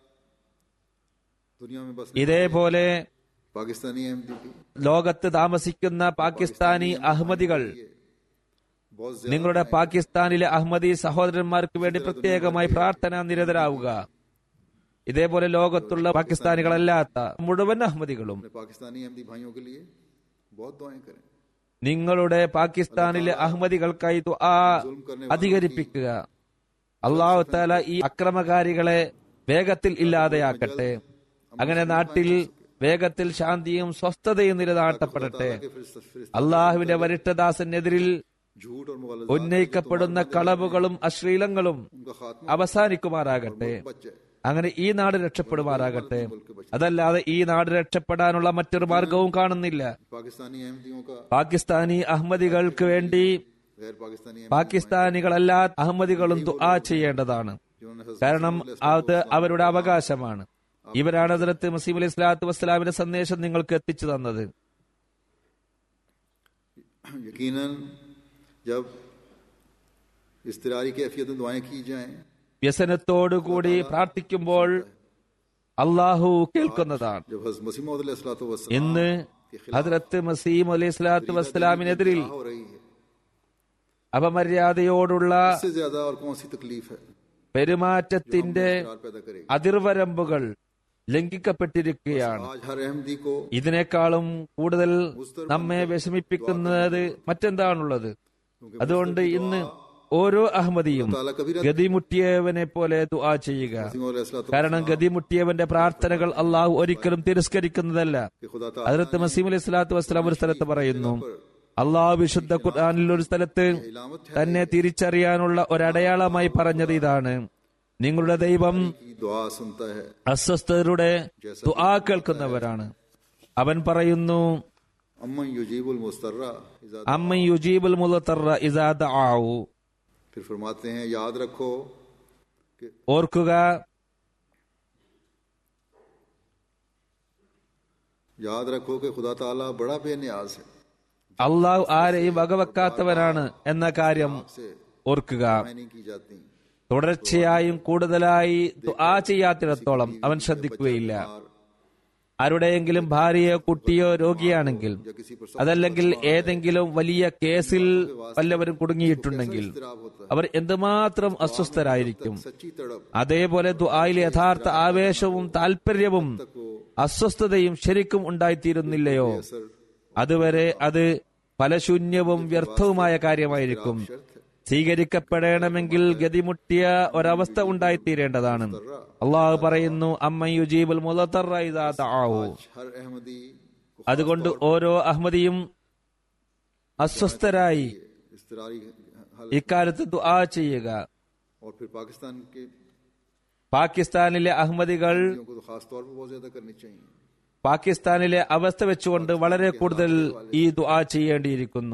दुनिया में बस ഇതേപോലെ पाकिस्तानी अहमदी भी ലോകത്ത് താമസിക്കുന്ന പാകിസ്ഥാനി അഹമ്മദികൾ बहुत ज्यादा നിങ്ങളുടെ പാകിസ്ഥാനിലെ അഹമ്മദി സഹോദരന്മാർക്ക് വേണ്ടി പ്രത്യേകമായി പ്രാർത്ഥന നിരതരാവുക ഇതേപോലെ ലോകത്തുള്ള പാകിസ്ഥാനികളല്ലാത്ത മുഴുവൻ അഹമ്മദികളും अपने पाकिस्तानी अहमदी भाइयों के लिए बहुत दुआएं करें നിങ്ങളുടെ പാകിസ്ഥാനിലെ അഹമ്മദികൾക്കായി ദുആ അധികരിപ്പിക്കുക അള്ളാഹു താല ഈ അക്രമകാരികളെ വേഗത്തിൽ ഇല്ലാതെയാക്കട്ടെ അങ്ങനെ നാട്ടിൽ വേഗത്തിൽ ശാന്തിയും സ്വസ്ഥതയും നിലനാട്ടപ്പെടട്ടെ कि फिर फिर അള്ളാഹുവിന്റെ വരിഷ്ഠദാസനെതിരിൽ झूठ और मुगलजा ഉന്നയിക്കപ്പെടുന്ന കളവുകളും അശ്ലീലങ്ങളും उनका खात्मा അവസാനിക്കുമാറാകട്ടെ बच जाए അങ്ങനെ ഈ നാട് രക്ഷപ്പെടുമാറാകട്ടെ അതല്ലാതെ ഈ നാട് രക്ഷപ്പെടാനുള്ള മറ്റൊരു മാർഗവും കാണുന്നില്ല पाकिस्तानी अहमदियों का പാകിസ്ഥാനി അഹമ്മദികൾക്ക് വേണ്ടി गैर पाकिस्तानी अहमदी പാകിസ്ഥാനികളല്ലാത്ത അഹമ്മദികളും ദുആ ചെയ്യേണ്ടതാണ് जिन्होंने हजरत കാരണം അത് അവരുടെ അവകാശമാണ് ഇവരാണ് ഹസരത്ത് മസീം അലൈഹി സ്വലാത്തു വസ്സലാമിന്റെ സന്ദേശം നിങ്ങൾക്ക് എത്തിച്ചു തന്നത് यकीनन जब इसतरारी कैफियत में दुआएं की जाएं വ്യസനത്തോടുകൂടി പ്രാർത്ഥിക്കുമ്പോൾ അള്ളാഹു കേൾക്കുന്നതാണ് जब हजरत मसीह वसलाम ഇന്ന് ഹദ്രത്ത് മസീം അലൈഹി സ്വലാത്തു വസ്സലാമിനെതിരിൽ हो रही है അപമര്യാദയോടുള്ള इससे ज्यादा और कौन सी तकलीफ है പെരുമാറ്റത്തിന്റെ करार पैदा करेगी അതിർവരമ്പുകൾ ലംഘിക്കപ്പെട്ടിരിക്കുകയാണ് आज हर अहमदी को ഇതിനേക്കാളും കൂടുതൽ നമ്മെ വിഷമിപ്പിക്കുന്നത് മറ്റെന്താണുള്ളത് അതുകൊണ്ട് ഇന്ന് ഓരോ അഹമ്മദിയും ताला कभी ഗതിമുട്ടിയവനെ പോലെ ദുആ ചെയ്യുക കാരണം ഗതിമുട്ടിയവന്റെ പ്രാർത്ഥനകൾ അള്ളാഹു ഒരിക്കലും തിരസ്കരിക്കുന്നതല്ല कि खुदा ताला അതിർത്ത് മസീം അലൈഹി സ്വലാത്തു വസ്സലാം ഒരു സ്ഥലത്ത് പറയുന്നു അള്ളാഹു വിശുദ്ധ ഖുർആാനിൽ ഒരു സ്ഥലത്ത് തന്നെ തിരിച്ചറിയാനുള്ള ഒരടയാളമായി പറഞ്ഞത് ഇതാണ് നിങ്ങളുടെ ദൈവം की दुआ सुनता है അസ്വസ്ഥരുടെ ദുആ കേൾക്കുന്നവരാണ് അവൻ പറയുന്നു अमन युजीबुल मुस्तर्रा इज़ा അമ്മ യുജീബുൽ മുലത്തറ ഇസാ ദആഉ फिर फरमाते हैं याद रखो कि ഓർക്കുക याद रखो कि खुदा ताला बड़ा बेनियाज है അള്ളാഹു ആരെയും വകവെക്കാത്തവനാണ് എന്ന കാര്യം से ഓർക്കുക दुआएं नहीं की जाती തുടർച്ചയായും കൂടുതലായി ദുആ ചെയ്യാത്തിടത്തോളം അവൻ ശ്രദ്ധിക്കുകയില്ല ആരുടെയെങ്കിലും ഭാര്യയോ കുട്ടിയോ രോഗിയാണെങ്കിൽ या किसी पर അതല്ലെങ്കിൽ ഏതെങ്കിലും വലിയ കേസിൽ വല്ലവരും കുടുങ്ങിയിട്ടുണ്ടെങ്കിൽ खराब होता അവർ എന്തുമാത്രം അസ്വസ്ഥരായിരിക്കും है सच्ची तड़प അതേപോലെ ദുആയിൽ യഥാർത്ഥ ആവേശവും താല്പര്യവും को അസ്വസ്ഥതയും ശരിക്കും ഉണ്ടായിത്തീരുന്നില്ലയോ असर അതുവരെ അത് ഫലശൂന്യവും വ്യർത്ഥവുമായ കാര്യമായിരിക്കും സ്വീകരിക്കപ്പെടണമെങ്കിൽ ഗതിമുട്ടിയ ഒരവസ്ഥ ഉണ്ടായിത്തീരേണ്ടതാണ് അള്ളാഹു പറയുന്നു അമ്മ യുജീബുൽ മുലത്തറ ഇദാ ദഅഉ. हर अहमदी को അതുകൊണ്ട് ഓരോ അഹമ്മദിയും അസ്വസ്ഥരായി इस्तरारी हालत ഇക്കാലത്ത് ദുആ ചെയ്യുക और फिर पाकिस्तान के പാകിസ്ഥാനിലെ അഹമ്മദികൾ को तो खास तौर पर बहुत ज्यादा करनी चाहिए പാകിസ്ഥാനിലെ അവസ്ഥ വെച്ചുകൊണ്ട് വളരെ കൂടുതൽ ഈ ദുആ ചെയ്യേണ്ടിയിരിക്കുന്നു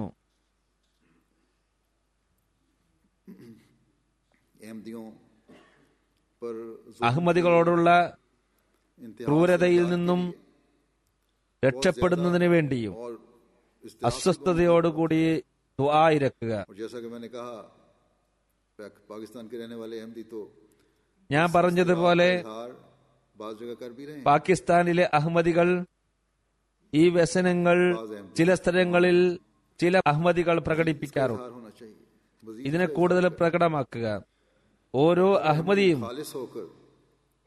अहमदियों पर അഹമ്മദികളോടുള്ള इंतहा ക്രൂരതയിൽ നിന്നും രക്ഷപ്പെടുന്നതിന് വേണ്ടിയും और इस അസ്വസ്ഥതയോടുകൂടി ദുആ ഇരക്കുക और जैसा कि मैंने कहा पाक- पाकिस्तान के रहने वाले अहमदी तो ഞാൻ പറഞ്ഞതുപോലെ हार बाज जगह कर भी रहे हैं പാകിസ്ഥാനിലെ അഹമ്മദികൾ ഈ വ്യസനങ്ങൾ ചില സ്ഥലങ്ങളിൽ ചില അഹമ്മദികൾ പ്രകടിപ്പിക്കാറുണ്ട് हार होना चाहिए मजीद ഇതിനെ കൂടുതൽ പ്രകടമാക്കുക ഓരോ അഹമ്മദിയും खालिश होकर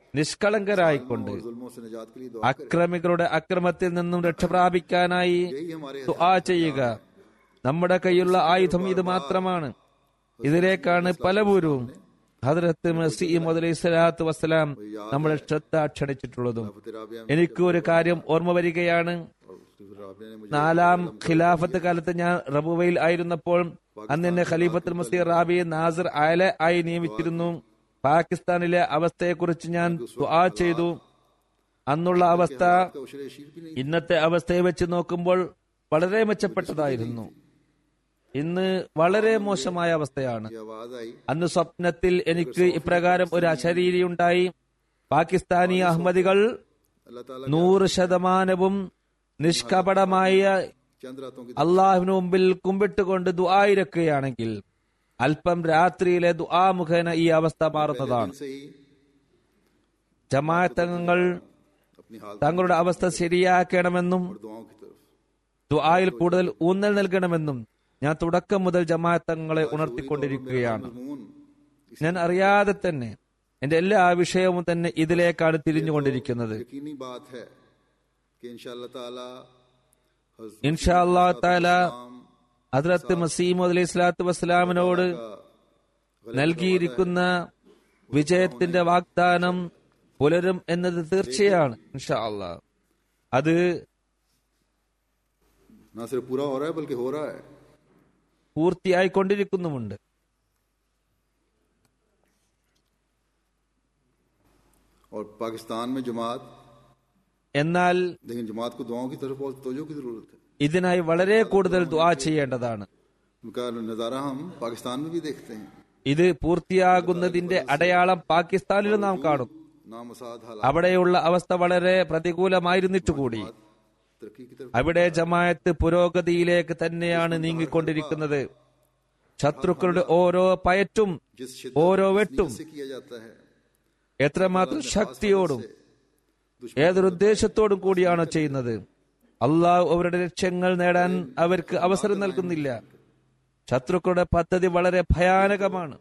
നിഷ്കളങ്കരായിക്കൊണ്ട് जुल्मों से निजात के लिए दुआ അക്രമികളുടെ അക്രമത്തിൽ നിന്നും രക്ഷപ്രാപിക്കാനായി यही हमारे ദുആ ചെയ്യുക നമ്മുടെ കയ്യിലുള്ള ആയുധം ഇത് മാത്രമാണ് ഇതിലേക്കാണ് പലപൂരവും ഹദ്രത്ത് മസീം അലൈഹി സ്വലാത്തു വസ്സലാം നമ്മളെ ശ്രദ്ധ ക്ഷണിച്ചിട്ടുള്ളതും खिलाफत राबिया में എനിക്ക് ഒരു കാര്യം ഓർമ്മ വരികയാണ് और उसके फिर राबिया ने मुझे നാലാം ഖിലാഫത്ത് കാലത്ത് ഞാൻ റബുവയിൽ ആയിരുന്നപ്പോൾ അന്ന് എന്നെ ഖലീഫത്തുൽ മസീർ റാബി നാസർ അയല ആയി നിയമിച്ചിരുന്നു പാകിസ്ഥാനിലെ അവസ്ഥയെക്കുറിച്ച് ഞാൻ ദുആ ചെയ്തു അന്നുള്ള അവസ്ഥ का उशरे शीर भी नहीं ഇന്നത്തെ അവസ്ഥയെ വെച്ച് നോക്കുമ്പോൾ വളരെ മെച്ചപ്പെട്ടതായിരുന്നു ഇന്ന് വളരെ മോശമായ അവസ്ഥയാണ് ये आवाज आई അന്ന് സ്വപ്നത്തിൽ എനിക്ക് ഇപ്രകാരം ഒരു അശരീരി ഉണ്ടായി പാകിസ്ഥാനി അഹമ്മദികൾ अल्लाह ताला നൂറ് ശതമാനവും നിഷ്കപടമായ चंद रातों की അള്ളാഹുവിന് മുമ്പിൽ കുമ്പിട്ടുകൊണ്ട് ദുആയിരക്കുകയാണെങ്കിൽ അല്പം രാത്രിയിലെ ദുആ മുഖേന ഈ അവസ്ഥ മാറുന്നതാണ് से ही ജമാഅത്തംഗങ്ങൾ अपनी हालत തങ്ങളുടെ അവസ്ഥ ശരിയാക്കണമെന്നും और दुआओं की तरफ ദുആയിൽ കൂടുതൽ ഊന്നൽ നൽകണമെന്നും ഞാൻ തുടക്കം മുതൽ ജമാഅത്തങ്ങളെ ഉണർത്തിക്കൊണ്ടിരിക്കുകയാണ് मजमून ഞാൻ അറിയാതെ തന്നെ എന്റെ എല്ലാ വിഷയവും തന്നെ ഇതിലേക്കാണ് തിരിഞ്ഞുകൊണ്ടിരിക്കുന്നത് यकीनी बात है कि इंशाअल्लाह ताला हज़रत ഇൻഷാ അള്ളാഹു താല ഹദ്രത്ത് മസീമു അലൈഹി സ്വലാത്തു വസ്സലാമിനോട് നൽകിയിരിക്കുന്ന വിജയത്തിന്റെ വാഗ്ദാനം പുലരും എന്നത് തീർച്ചയാണ് ഇൻഷാ അള്ളാഹ് അത് ना सिर्फ पूरा हो रहा है बल्कि हो रहा है പൂർത്തിയായിക്കൊണ്ടിരിക്കുന്നുമുണ്ട് और पाकिस्तान में जमात എന്നാൽ लेकिन जमात को दुआओं की तरफ बहुत तवज्जो की जरूरत है ഇതിനായി വളരെ കൂടുതൽ ദുആ ചെയ്യേണ്ടതാണ് उनका नज़ारा हम पाकिस्तान में भी देखते हैं ഇത് പൂർത്തിയാകുന്നതിന്റെ അടയാളം പാകിസ്ഥാനിലും നാം കാണും नामसाद हालात അവിടെയുള്ള അവസ്ഥ വളരെ പ്രതികൂലമായിരുന്നിട്ടുകൂടി तरक्की की तरफ അവിടെ ജമായത്ത് പുരോഗതിയിലേക്ക് തന്നെയാണ് നീങ്ങിക്കൊണ്ടിരിക്കുന്നത് ശത്രുക്കളുടെ ഓരോ പയറ്റും जिस ഓരോ शिद्दत വെട്ടും से किया जाता है എത്രമാത്രം ശക്തിയോടും ഏതൊരു ഉദ്ദേശത്തോടും കൂടിയാണോ ചെയ്യുന്നത് അള്ളാഹു അവരുടെ ലക്ഷ്യങ്ങൾ നേടാൻ അവർക്ക് അവസരം നൽകുന്നില്ല ശത്രുക്കളുടെ പദ്ധതി വളരെ ഭയാനകമാണ്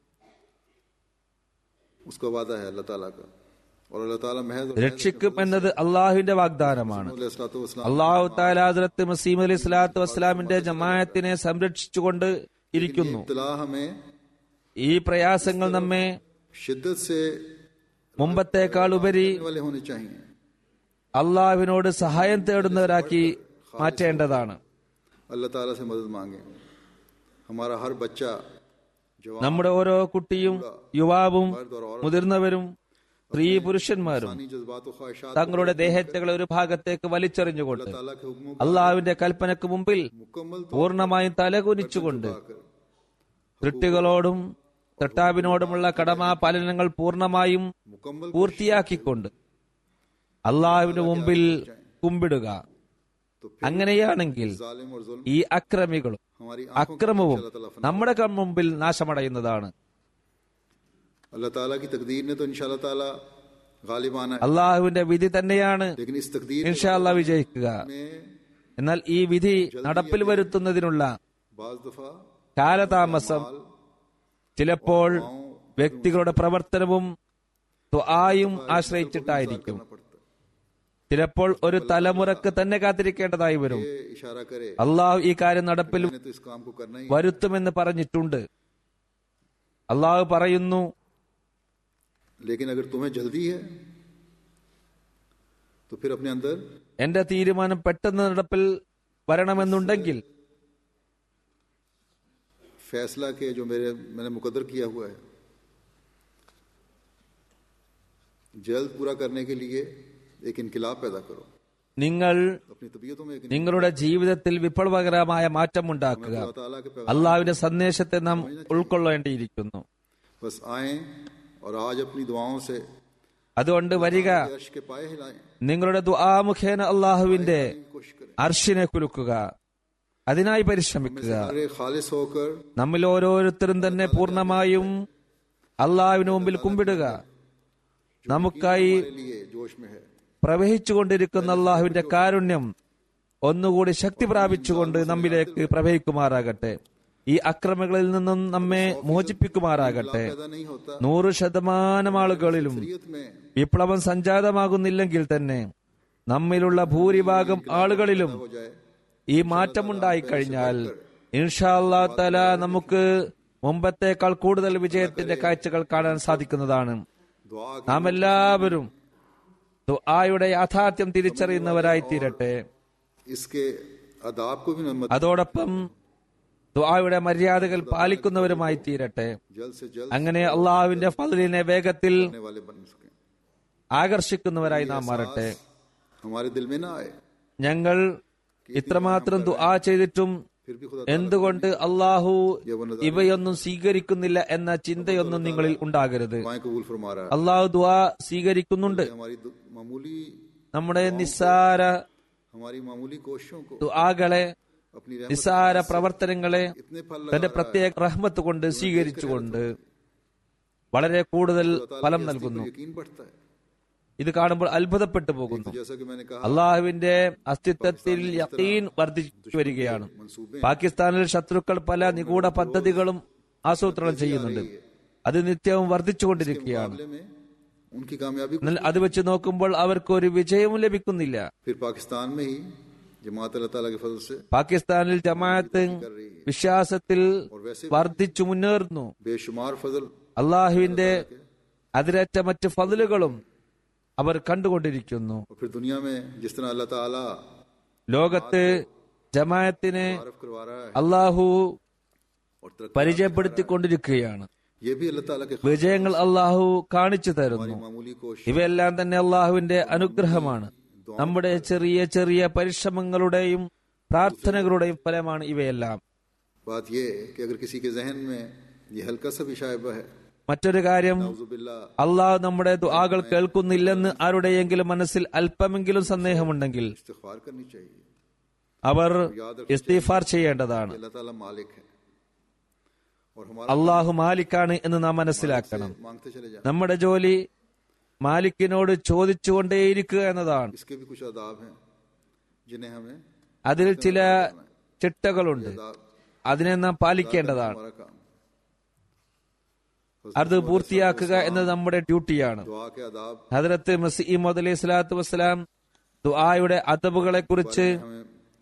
उसका वादा है अल्लाह ताला का और अल्लाह ताला महज और രക്ഷിക്കും എന്നത് അള്ളാഹുവിന്റെ വാഗ്ദാനമാണ് महज അള്ളാഹു താലാഹത്ത് മസീം അലി സ്വലാത്തു വസ്സലാമിന്റെ ജമായത്തിനെ സംരക്ഷിച്ചുകൊണ്ട് ഇരിക്കുന്നു इब्तला हमें ഈ പ്രയാസങ്ങൾ നമ്മെ शिद्दत से മുമ്പത്തേക്കാൾ ഉപരി वाले होने चाहिए അള്ളാഹുവിനോട് സഹായം തേടുന്നവരാക്കി മാറ്റേണ്ടതാണ് अल्लाह ताला से मदद मांगे हमारा हर बच्चा जवान നമ്മുടെ ഓരോ കുട്ടിയും യുവാവും മുതിർന്നവരും സ്ത്രീ പുരുഷന്മാരും पानी जज्बात और ख्वाहिशात തങ്ങളുടെ ദേഹത്തുകളെ ഒരു ഭാഗത്തേക്ക് വലിച്ചെറിഞ്ഞുകൊണ്ട് ताला के हुक्मों को അള്ളാഹുവിന്റെ കൽപ്പനക്ക് മുമ്പിൽ मुकम्मल तौर പൂർണ്ണമായും തലകുനിച്ചുകൊണ്ട് पर തൃട്ടികളോടും തട്ടാവിനോടുമുള്ള കടമാ പാലനങ്ങൾ പൂർണ്ണമായും मुकम्मल പൂർത്തിയാക്കിക്കൊണ്ട് അള്ളാഹുവിന് മുമ്പിൽ കുമ്പിടുക तो അങ്ങനെയാണെങ്കിൽ जालिम और जुल्म ഈ അക്രമികളും हमारी അക്രമവും നമ്മുടെ കൺ മുമ്പിൽ നാശമടയുന്നതാണ് अल्लाह ताला की तकदीर ने तो इंशाल्लाह ताला गालिब आना है അള്ളാഹുവിന്റെ വിധി തന്നെയാണ് लेकिन इस तकदीर ഇൻഷാല്ല വിജയിക്കുക में എന്നാൽ ഈ വിധി നടപ്പിൽ വരുത്തുന്നതിനുള്ള बाज दफा കാലതാമസം ചിലപ്പോൾ വ്യക്തികളുടെ പ്രവർത്തനവും ദ്വായും ആശ്രയിച്ചിട്ടായിരിക്കും करना पड़ता है ചിലപ്പോൾ ഒരു തലമുറക്ക് തന്നെ കാത്തിരിക്കേണ്ടതായി വരും ये इशारा करे അള്ളാഹു ഈ കാര്യം നടപ്പിൽ मैंने तो इस काम को करना ही है। വരുത്തുമെന്ന് പറഞ്ഞിട്ടുണ്ട് അള്ളാഹു പറയുന്നു लेकिन अगर तुम्हें जल्दी है तो फिर अपने अंदर എന്റെ തീരുമാനം പെട്ടെന്ന് നടപ്പിൽ വരണമെന്നുണ്ടെങ്കിൽ फैसला के जो मेरे मैंने मुकदर किया हुआ है जल्द पूरा करने के लिए एक इनकलाब पैदा करो നിങ്ങൾ अपनी तबीयतों में एक നിങ്ങളുടെ ജീവിതത്തിൽ വിപ്ലവകരമായ മാറ്റമുണ്ടാക്കുക अल्लाह ताला के पैगाम അള്ളാഹുവിന്റെ സന്ദേശത്തെ നാം ഉൾക്കൊള്ളേണ്ടിയിരിക്കുന്നു बस आए और आज अपनी दुआओं से അതുകൊണ്ട് വരിക अर्श के पाए हिलाएं നിങ്ങളുടെ ദുആ മുഖേന അള്ളാഹുവിന്റെ कोशिश करें അർഷിനെ കുലുക്കുക അതിനായി പരിശ്രമിക്കുക सारे खालिस होकर നമ്മിൽ ഓരോരുത്തരും തന്നെ പൂർണ്ണമായും അള്ളാഹുവിന് മുമ്പിൽ കുമ്പിടുക നമുക്കായി के लिए जोश में है പ്രവഹിച്ചുകൊണ്ടിരിക്കുന്ന അള്ളാഹുവിന്റെ കാരുണ്യം ഒന്നുകൂടി ശക്തി പ്രാപിച്ചുകൊണ്ട് നമ്മിലേക്ക് പ്രവഹിക്കുമാറാകട്ടെ ഈ അക്രമികളിൽ നിന്നും നമ്മെ മോചിപ്പിക്കുമാറാകട്ടെ पैदा नहीं होता നൂറ് ശതമാനം ആളുകളിലും शरीयत में വിപ്ലവം സംജാതമാകുന്നില്ലെങ്കിൽ തന്നെ നമ്മിലുള്ള ഭൂരിഭാഗം ആളുകളിലും हो जाए ഈ മാറ്റമുണ്ടായി കഴിഞ്ഞാൽ ഇൻഷാല്ലാ തല നമുക്ക് മുമ്പത്തേക്കാൾ കൂടുതൽ വിജയത്തിന്റെ കാഴ്ചകൾ കാണാൻ സാധിക്കുന്നതാണ് दुआ നാം എല്ലാവരും ദുആയുടെ യാഥാർത്ഥ്യം തിരിച്ചറിയുന്നവരായി തീരട്ടെ इसके आदाब को भी नमत അതോടൊപ്പം ദുആയുടെ മര്യാദകൾ പാലിക്കുന്നവരുമായി തീരട്ടെ जल्द से जल्द അങ്ങനെ അള്ളാഹുവിന്റെ ഫضലിനെ വേഗത്തിൽ करने वाले बन सके ആകർഷിക്കുന്നവരായി നാം മാറട്ടെ हमारे दिल में ना आए ഞങ്ങൾ ഇത്രമാത്രം ദുആ ചെയ്തിട്ടും फिर भी खुदा എന്തുകൊണ്ട് അള്ളാഹു ഇവയൊന്നും സ്വീകരിക്കുന്നില്ല എന്ന ചിന്തയൊന്നും നിങ്ങളിൽ ഉണ്ടാകരുത് दुआएं कबूल फरमा रहा है അള്ളാഹു ദുആ സ്വീകരിക്കുന്നുണ്ട് हमारी दु- मामूली നമ്മുടെ നിസ്സാര हमारी मामूली कोशिशों को ദുആകളെ अपनी रहमत നിസ്സാര പ്രവർത്തനങ്ങളെ इतने फल തന്റെ लगा പ്രത്യേക റഹ്മത്ത് കൊണ്ട് സ്വീകരിച്ചുകൊണ്ട് വളരെ കൂടുതൽ ഫലം നൽകുന്നു यकीन बढ़ता है ഇത് കാണുമ്പോൾ അത്ഭുതപ്പെട്ടു പോകുന്നു जैसा कि मैंने कहा അള്ളാഹുവിന്റെ അസ്തിത്വത്തിൽ യക്കീൻ വർദ്ധിച്ചു വരികയാണ് मंसूबे പാകിസ്ഥാനിൽ ശത്രുക്കൾ പല നിഗൂഢ പദ്ധതികളും ആസൂത്രണം ചെയ്യുന്നുണ്ട് അത് നിത്യവും വർദ്ധിച്ചുകൊണ്ടിരിക്കുകയാണ് मुकाबले में उनकी कामयाबी को- എന്നാൽ അത് വെച്ച് നോക്കുമ്പോൾ അവർക്ക് ഒരു വിജയവും ലഭിക്കുന്നില്ല फिर पाकिस्तान में ही जमात अल्लाह ताला के फजल से പാകിസ്ഥാനിൽ ജമാഅത്ത് വിശ്വാസത്തിൽ और वैसे വർദ്ധിച്ചു മുന്നേറുന്നു बेशुमार फजल അള്ളാഹുവിന്റെ അതിരറ്റ മറ്റ് ഫതിലുകളും അവർ കണ്ടുകൊണ്ടിരിക്കുന്നു और फिर दुनिया में जिस तरह अल्लाह ताला ലോകത്ത് ജമാഅത്തിനെ तारफ करवा रहा है അള്ളാഹു और तरक्की പരിചയപ്പെടുത്തിക്കൊണ്ടിരിക്കുകയാണ് ये भी अल्लाह ताला के വിജയങ്ങൾ അള്ളാഹു കാണിച്ചു തരുന്നു मामूली कोशिश ഇവയെല്ലാം തന്നെ അള്ളാഹുവിന്റെ അനുഗ്രഹമാണ് നമ്മുടെ ചെറിയ ചെറിയ പരിശ്രമങ്ങളുടെയും പ്രാർത്ഥനകളുടെയും ഫലമാണ് ഇവയെല്ലാം बात ये है कि अगर किसी के जहन में ये हल्का सा भी शायबा है മറ്റൊരു കാര്യം नौजुबिल्ला അള്ളാഹു നമ്മുടെ ദുആകൾ കേൾക്കുന്നില്ലെന്ന് ആരുടെയെങ്കിലും മനസ്സിൽ അല്പമെങ്കിലും സന്ദേഹമുണ്ടെങ്കിൽ इस्तगफार करनी चाहिए അവർ ഇസ്തീഫാർ ചെയ്യേണ്ടതാണ് अल्लाह ताला मालिक है और हमारा അള്ളാഹു മാലിക്കാണ് എന്ന് നാം മനസ്സിലാക്കണം मांगते चले जाए നമ്മുടെ ജോലി മാലിക്കിനോട് ചോദിച്ചുകൊണ്ടേയിരിക്കുക എന്നതാണ് इसके भी कुछ आदाब हैं जिन्हें हमें അതിൽ ചില ചിട്ടകളുണ്ട് അതിനെ നാം പാലിക്കേണ്ടതാണ് हमारा काम അത് പൂർത്തിയാക്കുക എന്നത് നമ്മുടെ ഡ്യൂട്ടിയാണ് दुआ के आदाब ഹജറത്ത് മസീമദ് അലൈഹി സ്വലാത്തു വസ്സലാം ദുആയുടെ അദബുകളെ കുറിച്ച് हमें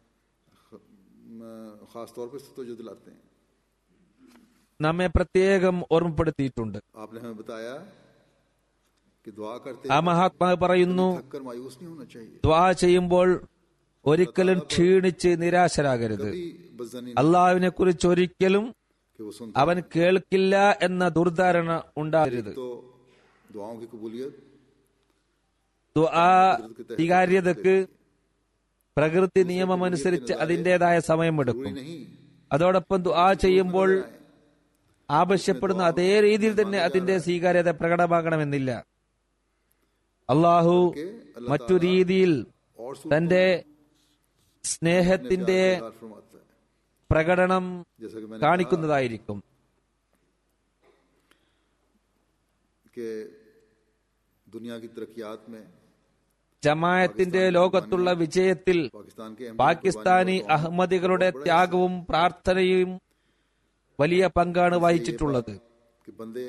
खास तौर पर तो दिलाते हैं നമ്മെ പ്രത്യേകം ഓർമ്മപ്പെടുത്തിയിട്ടുണ്ട് आपने हमें बताया कि दुआ करते ആ മഹാത്മാവ് പറയുന്നു थक कर मायूस नहीं होना चाहिए ദ്വാ ചെയ്യുമ്പോൾ ഒരിക്കലും ക്ഷീണിച്ച് നിരാശരാകരുത് कभी बजनी അള്ളാഹുവിനെ കുറിച്ച് ഒരിക്കലും कि वो सुनते അവൻ കേൾക്കില്ല എന്ന ദുർധാരണ ഉണ്ടാകരുത് तो दुआओं की कबूलियत ദ്വാ സ്വീകാര്യതക്ക് പ്രകൃതി നിയമമനുസരിച്ച് അതിൻ്റെതായ സമയമെടുക്കും नहीं അതോടൊപ്പം ദുആ ചെയ്യുമ്പോൾ ആവശ്യപ്പെടുന്ന അതേ രീതിയിൽ തന്നെ അതിന്റെ സ്വീകാര്യത പ്രകടമാകണമെന്നില്ല അള്ളാഹു മറ്റു രീതിയിൽ और തന്റെ സ്നേഹത്തിന്റെ सुधार फरमाता है പ്രകടനം जैसा कि मैंने കാണിക്കുന്നതായിരിക്കും कि दुनिया की तरक्यात में ജമായത്തിന്റെ ലോകത്തുള്ള വിജയത്തിൽ पाकिस्तान के अहम പാകിസ്ഥാനി അഹമ്മദികളുടെ ത്യാഗവും പ്രാർത്ഥനയും വലിയ പങ്കാണ് വഹിച്ചിട്ടുള്ളത് कि बंदे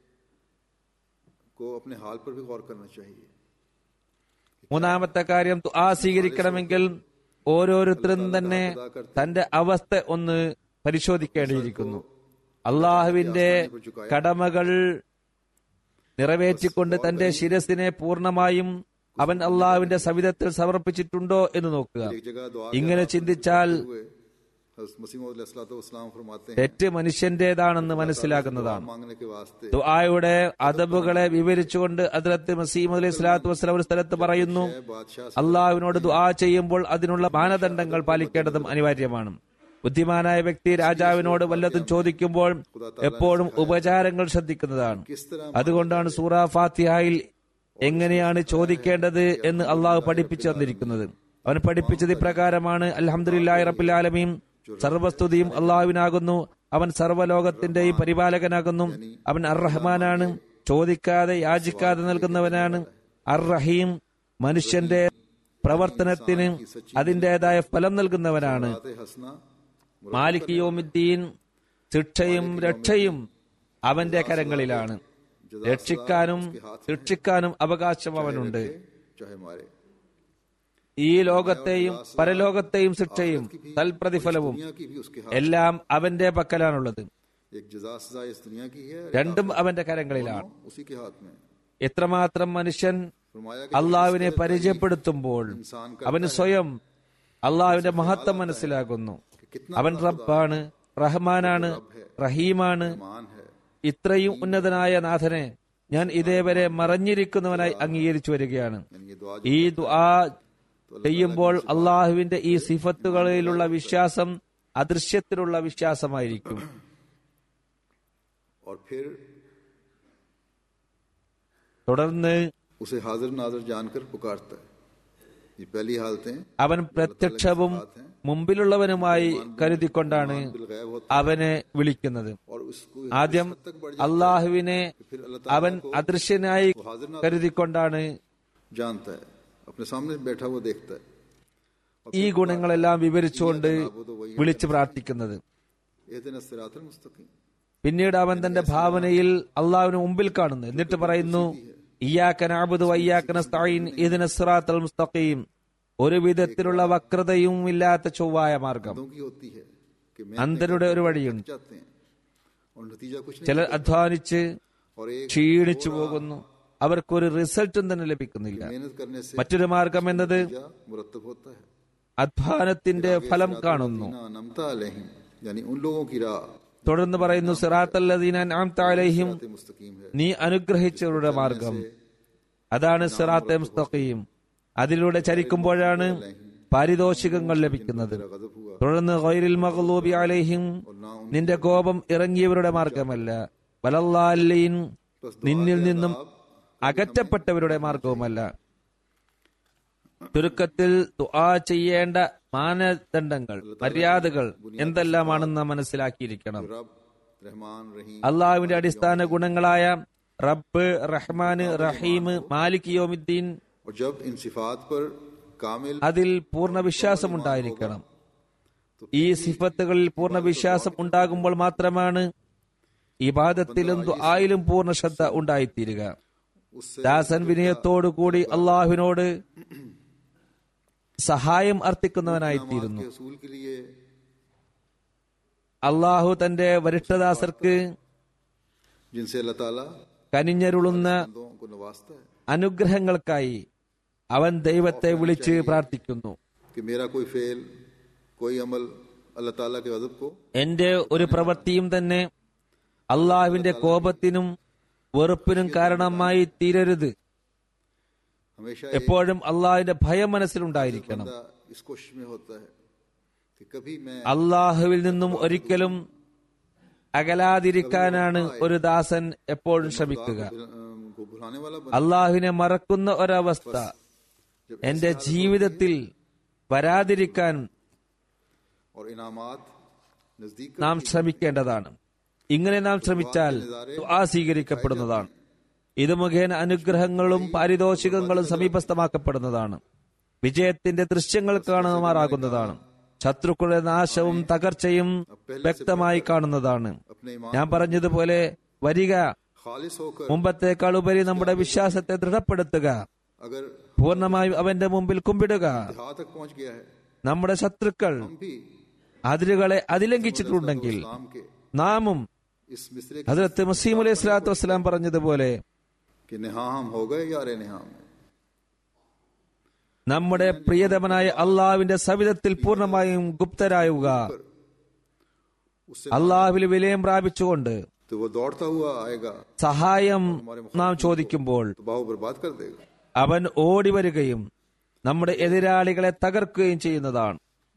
को अपने हाल पर भी गौर करना चाहिए മൂന്നാമത്തെ കാര്യം ദുആ സ്വീകരിക്കണമെങ്കിൽ ഓരോരുത്തരും തന്നെ തന്റെ അവസ്ഥ ഒന്ന് പരിശോധിക്കേണ്ടിയിരിക്കുന്നു അള്ളാഹുവിന്റെ കടമകൾ നിറവേറ്റിക്കൊണ്ട് തന്റെ ശിരസിനെ പൂർണ്ണമായും അവൻ അള്ളാഹുവിന്റെ സവിധത്തിൽ സമർപ്പിച്ചിട്ടുണ്ടോ എന്ന് നോക്കുക एक जगह दुआ ഇങ്ങനെ ചിന്തിച്ചാൽ हुए हज़रत मसीह मसीम फरमाते हैं തെറ്റ് മനുഷ്യന്റേതാണെന്ന് മനസ്സിലാക്കുന്നതാണ് मांगने के वास्ते ദുആയുടെ അദബുകളെ വിവരിച്ചുകൊണ്ട് അതിലത്ത് മസീം അലൈഹി സ്വലാത്തു വസ്സലാം ഒരു സ്ഥലത്ത് പറയുന്നു बादशाह അള്ളാഹുവിനോട് ദുആ ചെയ്യുമ്പോൾ അതിനുള്ള മാനദണ്ഡങ്ങൾ പാലിക്കേണ്ടതും അനിവാര്യമാണ് ബുദ്ധിമാനായ വ്യക്തി രാജാവിനോട് വല്ലതും ചോദിക്കുമ്പോൾ എപ്പോഴും ഉപചാരങ്ങൾ ശ്രദ്ധിക്കുന്നതാണ് किस तरह അതുകൊണ്ടാണ് സൂറ ഫാത്തിഹായിൽ എങ്ങനെയാണ് ചോദിക്കേണ്ടത് എന്ന് അള്ളാഹു പഠിപ്പിച്ചു തന്നിരിക്കുന്നത് അവൻ പഠിപ്പിച്ചത് ഇപ്രകാരമാണ് അൽഹംദുലില്ലാഹി റബ്ബിൽ ആലമീൻ സർവസ്തുതിയും അള്ളാഹുവിനാകുന്നു അവൻ സർവ്വലോകത്തിന്റെയും പരിപാലകനാകുന്നു അവൻ അർ റഹ്മാനാണ് ചോദിക്കാതെ യാചിക്കാതെ നൽകുന്നവനാണ് അർ റഹീം മനുഷ്യന്റെ പ്രവർത്തനത്തിന് അതിൻ്റെതായ ഫലം നൽകുന്നവനാണ് बात हंसना മാലിക് യോമുദ്ദീൻ ശിക്ഷയും രക്ഷയും അവന്റെ കരങ്ങളിലാണ് രക്ഷിക്കാനും ശിക്ഷിക്കാനും അവകാശം അവനുണ്ട് चाहे मारे ഈ ലോകത്തെയും പരലോകത്തെയും ശിക്ഷയും തൽപ്രതിഫലവും दुनिया की भी उसके हाथ എല്ലാം അവന്റെ പക്കലാണുള്ളത് एक जजा सजा इस दुनिया की है രണ്ടും അവന്റെ കരങ്ങളിലാണ് उसी के हाथ में എത്രമാത്രം മനുഷ്യൻ फरमाया कि അള്ളാഹുവിനെ പരിചയപ്പെടുത്തുമ്പോൾ അവന് സ്വയം അള്ളാഹുവിന്റെ മഹത്വം മനസ്സിലാകുന്നു അവൻ റബ്ബാണ് റഹ്മാനാണ് റഹീമാണ് मान है ഇത്രയും ഉന്നതനായ നാഥനെ ഞാൻ ഇതേവരെ മറഞ്ഞിരിക്കുന്നവനായി അംഗീകരിച്ചു വരികയാണ് यानी ये दुआ ഈ ദുആ ചെയ്യുമ്പോൾ അള്ളാഹുവിന്റെ ഈ സിഫത്തുകളിലുള്ള വിശ്വാസം അദൃശ്യത്തിലുള്ള വിശ്വാസമായിരിക്കും और फिर തുടർന്ന് उसे हाजिर नाजर जानकर पुकारता है ये पहली हालतें അവൻ പ്രത്യക്ഷവും മുമ്പിലുള്ളവനുമായി കരുതിക്കൊണ്ടാണ് बिलगैब होता അവനെ വിളിക്കുന്നത് और उसको ആദ്യം इस हद तक बढ़ അള്ളാഹുവിനെ फिर अल्लाह അവൻ അദൃശ്യനായി हाजिर नाजर കരുതിക്കൊണ്ടാണ് जानता है अपने सामने बैठा हुआ देखता है ഈ ഗുണങ്ങളെല്ലാം വിവരിച്ചുകൊണ്ട് വിളിച്ചു പ്രാർത്ഥിക്കുന്നത് एहदिन सिरातल मुस्तकीम പിന്നീട് അവൻ തന്റെ ഭാവനയിൽ അള്ളാഹുവിന് മുമ്പിൽ കാണുന്നു എന്നിട്ട് പറയുന്നു ഇയ്യാക്കൻ അബുദ് വയ്യാക്കൻ ഇതിന് സിറാത്തൽ മുസ്തഖീം ഒരു വിധത്തിലുള്ള വക്രതയും ഇല്ലാത്ത ചൊവ്വായ മാർഗം की होती है कि मैं അന്ധരുടെ ഒരു വഴിയുണ്ട് चाहते हैं और नतीजा कुछ नहीं ചിലർ അധ്വാനിച്ച് और एक ക്ഷീണിച്ചു പോകുന്നു അവർക്കൊരു റിസൾട്ടും തന്നെ ലഭിക്കുന്നില്ല मेहनत करने से മറ്റൊരു മാർഗം എന്നത് नतीजा मुरतब होता है അധ്വാനത്തിന്റെ ഫലം കാണുന്നു ना नमता अलैहिम यानी उन लोगों की राह തുടർന്ന് പറയുന്നു സിറാത്തല്ലദീന അൻഅംത അലൈഹിം ते मुस्तकीम है നീ അനുഗ്രഹിച്ചവരുടെ മാർഗം അതാണ് സിറാത്തെ മുസ്തഖീം അതിലൂടെ ചരിക്കുമ്പോഴാണ് പാരിതോഷികങ്ങൾ ലഭിക്കുന്നത് तेरा गजब हुआ തുടർന്ന് ഗൈറിൽ മഗ്ലൂബി അലൈഹിം और ना उन നിന്റെ കോപം ഇറങ്ങിയവരുടെ മാർഗമല്ല വലല്ലാലീൻ നിന്നിൽ നിന്നും അകറ്റപ്പെട്ടവരുടെ മാർഗവുമല്ല ചുരുക്കത്തിൽ ദുആ ചെയ്യേണ്ട മാനദണ്ഡങ്ങൾ മര്യാദകൾ എന്തെല്ലാമാണെന്ന് നാം മനസ്സിലാക്കിയിരിക്കണം रब रहमान रहीम അള്ളാഹുവിന്റെ അടിസ്ഥാന ഗുണങ്ങളായ റബ്ബ് റഹ്മാന് റഹീം മാലിക് യോമിദ്ദീൻ और जब इन सिफात पर कामिल അതിൽ പൂർണ്ണ വിശ്വാസം ഉണ്ടായിരിക്കണം ഈ സിഫത്തുകളിൽ പൂർണ്ണ വിശ്വാസം ഉണ്ടാകുമ്പോൾ മാത്രമാണ് ഇബാദത്തിലും ദുആയിലും പൂർണ്ണ ശ്രദ്ധ ഉണ്ടായിത്തീരുക उससे ദാസൻ വിനയത്തോടു കൂടി അള്ളാഹുവിനോട് സഹായം അർത്ഥിക്കുന്നവനായിത്തീരുന്നു के असूल के लिए അള്ളാഹു തന്റെ വരിഷ്ഠദാസർക്ക് जिनसे अल्लाह ताला കനിഞ്ഞരുളുന്ന बंदों को नवाजता है അനുഗ്രഹങ്ങൾക്കായി അവൻ ദൈവത്തെ വിളിച്ച് പ്രാർത്ഥിക്കുന്നു कि मेरा कोई फेल कोई अमल अल्लाह ताला के गजब को എന്റെ ഒരു പ്രവൃത്തിയും തന്നെ അള്ളാഹുവിന്റെ കോപത്തിനും വെറുപ്പിനും കാരണമായി തീരരുത് हमेशा എപ്പോഴും അള്ളാഹുവിന്റെ ഭയം മനസ്സിലുണ്ടായിരിക്കണം बंदा इस कोशिश में होता है कि कभी मैं അള്ളാഹുവിൽ നിന്നും ഒരിക്കലും അകലാതിരിക്കാനാണ് ഒരു ദാസൻ എപ്പോഴും ശ്രമിക്കുക अम, को भुलाने वाला बन അള്ളാഹുവിനെ മറക്കുന്ന ഒരവസ്ഥ എന്റെ ജീവിതത്തിൽ വരാതിരിക്കാൻ और इनामात नजदीक നാം ശ്രമിക്കേണ്ടതാണ് ഇങ്ങനെ നാം ശ്രമിച്ചാൽ ദുആ സ്വീകരിക്കപ്പെടുന്നതാണ് ഇത് മുഖേന അനുഗ്രഹങ്ങളും പാരിതോഷികങ്ങളും സമീപസ്ഥമാക്കപ്പെടുന്നതാണ് വിജയത്തിന്റെ ദൃശ്യങ്ങൾ കാണുമാറാകുന്നതാണ് ശത്രുക്കളുടെ നാശവും തകർച്ചയും വ്യക്തമായി കാണുന്നതാണ് अपने ईमान ഞാൻ പറഞ്ഞതുപോലെ വരിക खालिस होकर മുമ്പത്തേക്കാൾ ഉപരി നമ്മുടെ വിശ്വാസത്തെ ദൃഢപ്പെടുത്തുക अगर പൂർണ്ണമായും അവന്റെ മുമ്പിൽ കുമ്പിടുക यहाँ तक पहुंच गया है നമ്മുടെ ശത്രുക്കൾ हम भी അതിരുകളെ അതിലംഘിച്ചിട്ടുണ്ടെങ്കിൽ इस्लाम के നാമും इस मिसरे ഹജറത്ത് മസീം അലൈഹി സ്വലാത്തു വസ്സലാം പറഞ്ഞതുപോലെ कि नेहा हम हो गए यार नेहा में നമ്മുടെ പ്രിയതമനായ അള്ളാഹുവിന്റെ സവിധത്തിൽ പൂർണ്ണമായും ഗുപ്തരായുക उससे അള്ളാഹുവിൽ വിലയം പ്രാപിച്ചുകൊണ്ട് तो वो दौड़ता हुआ आएगा സഹായം നാം ചോദിക്കുമ്പോൾ तो बाहु बर्बाद कर देगा അവൻ ഓടി വരികയും നമ്മുടെ എതിരാളികളെ തകർക്കുകയും ചെയ്യുന്നതാണ്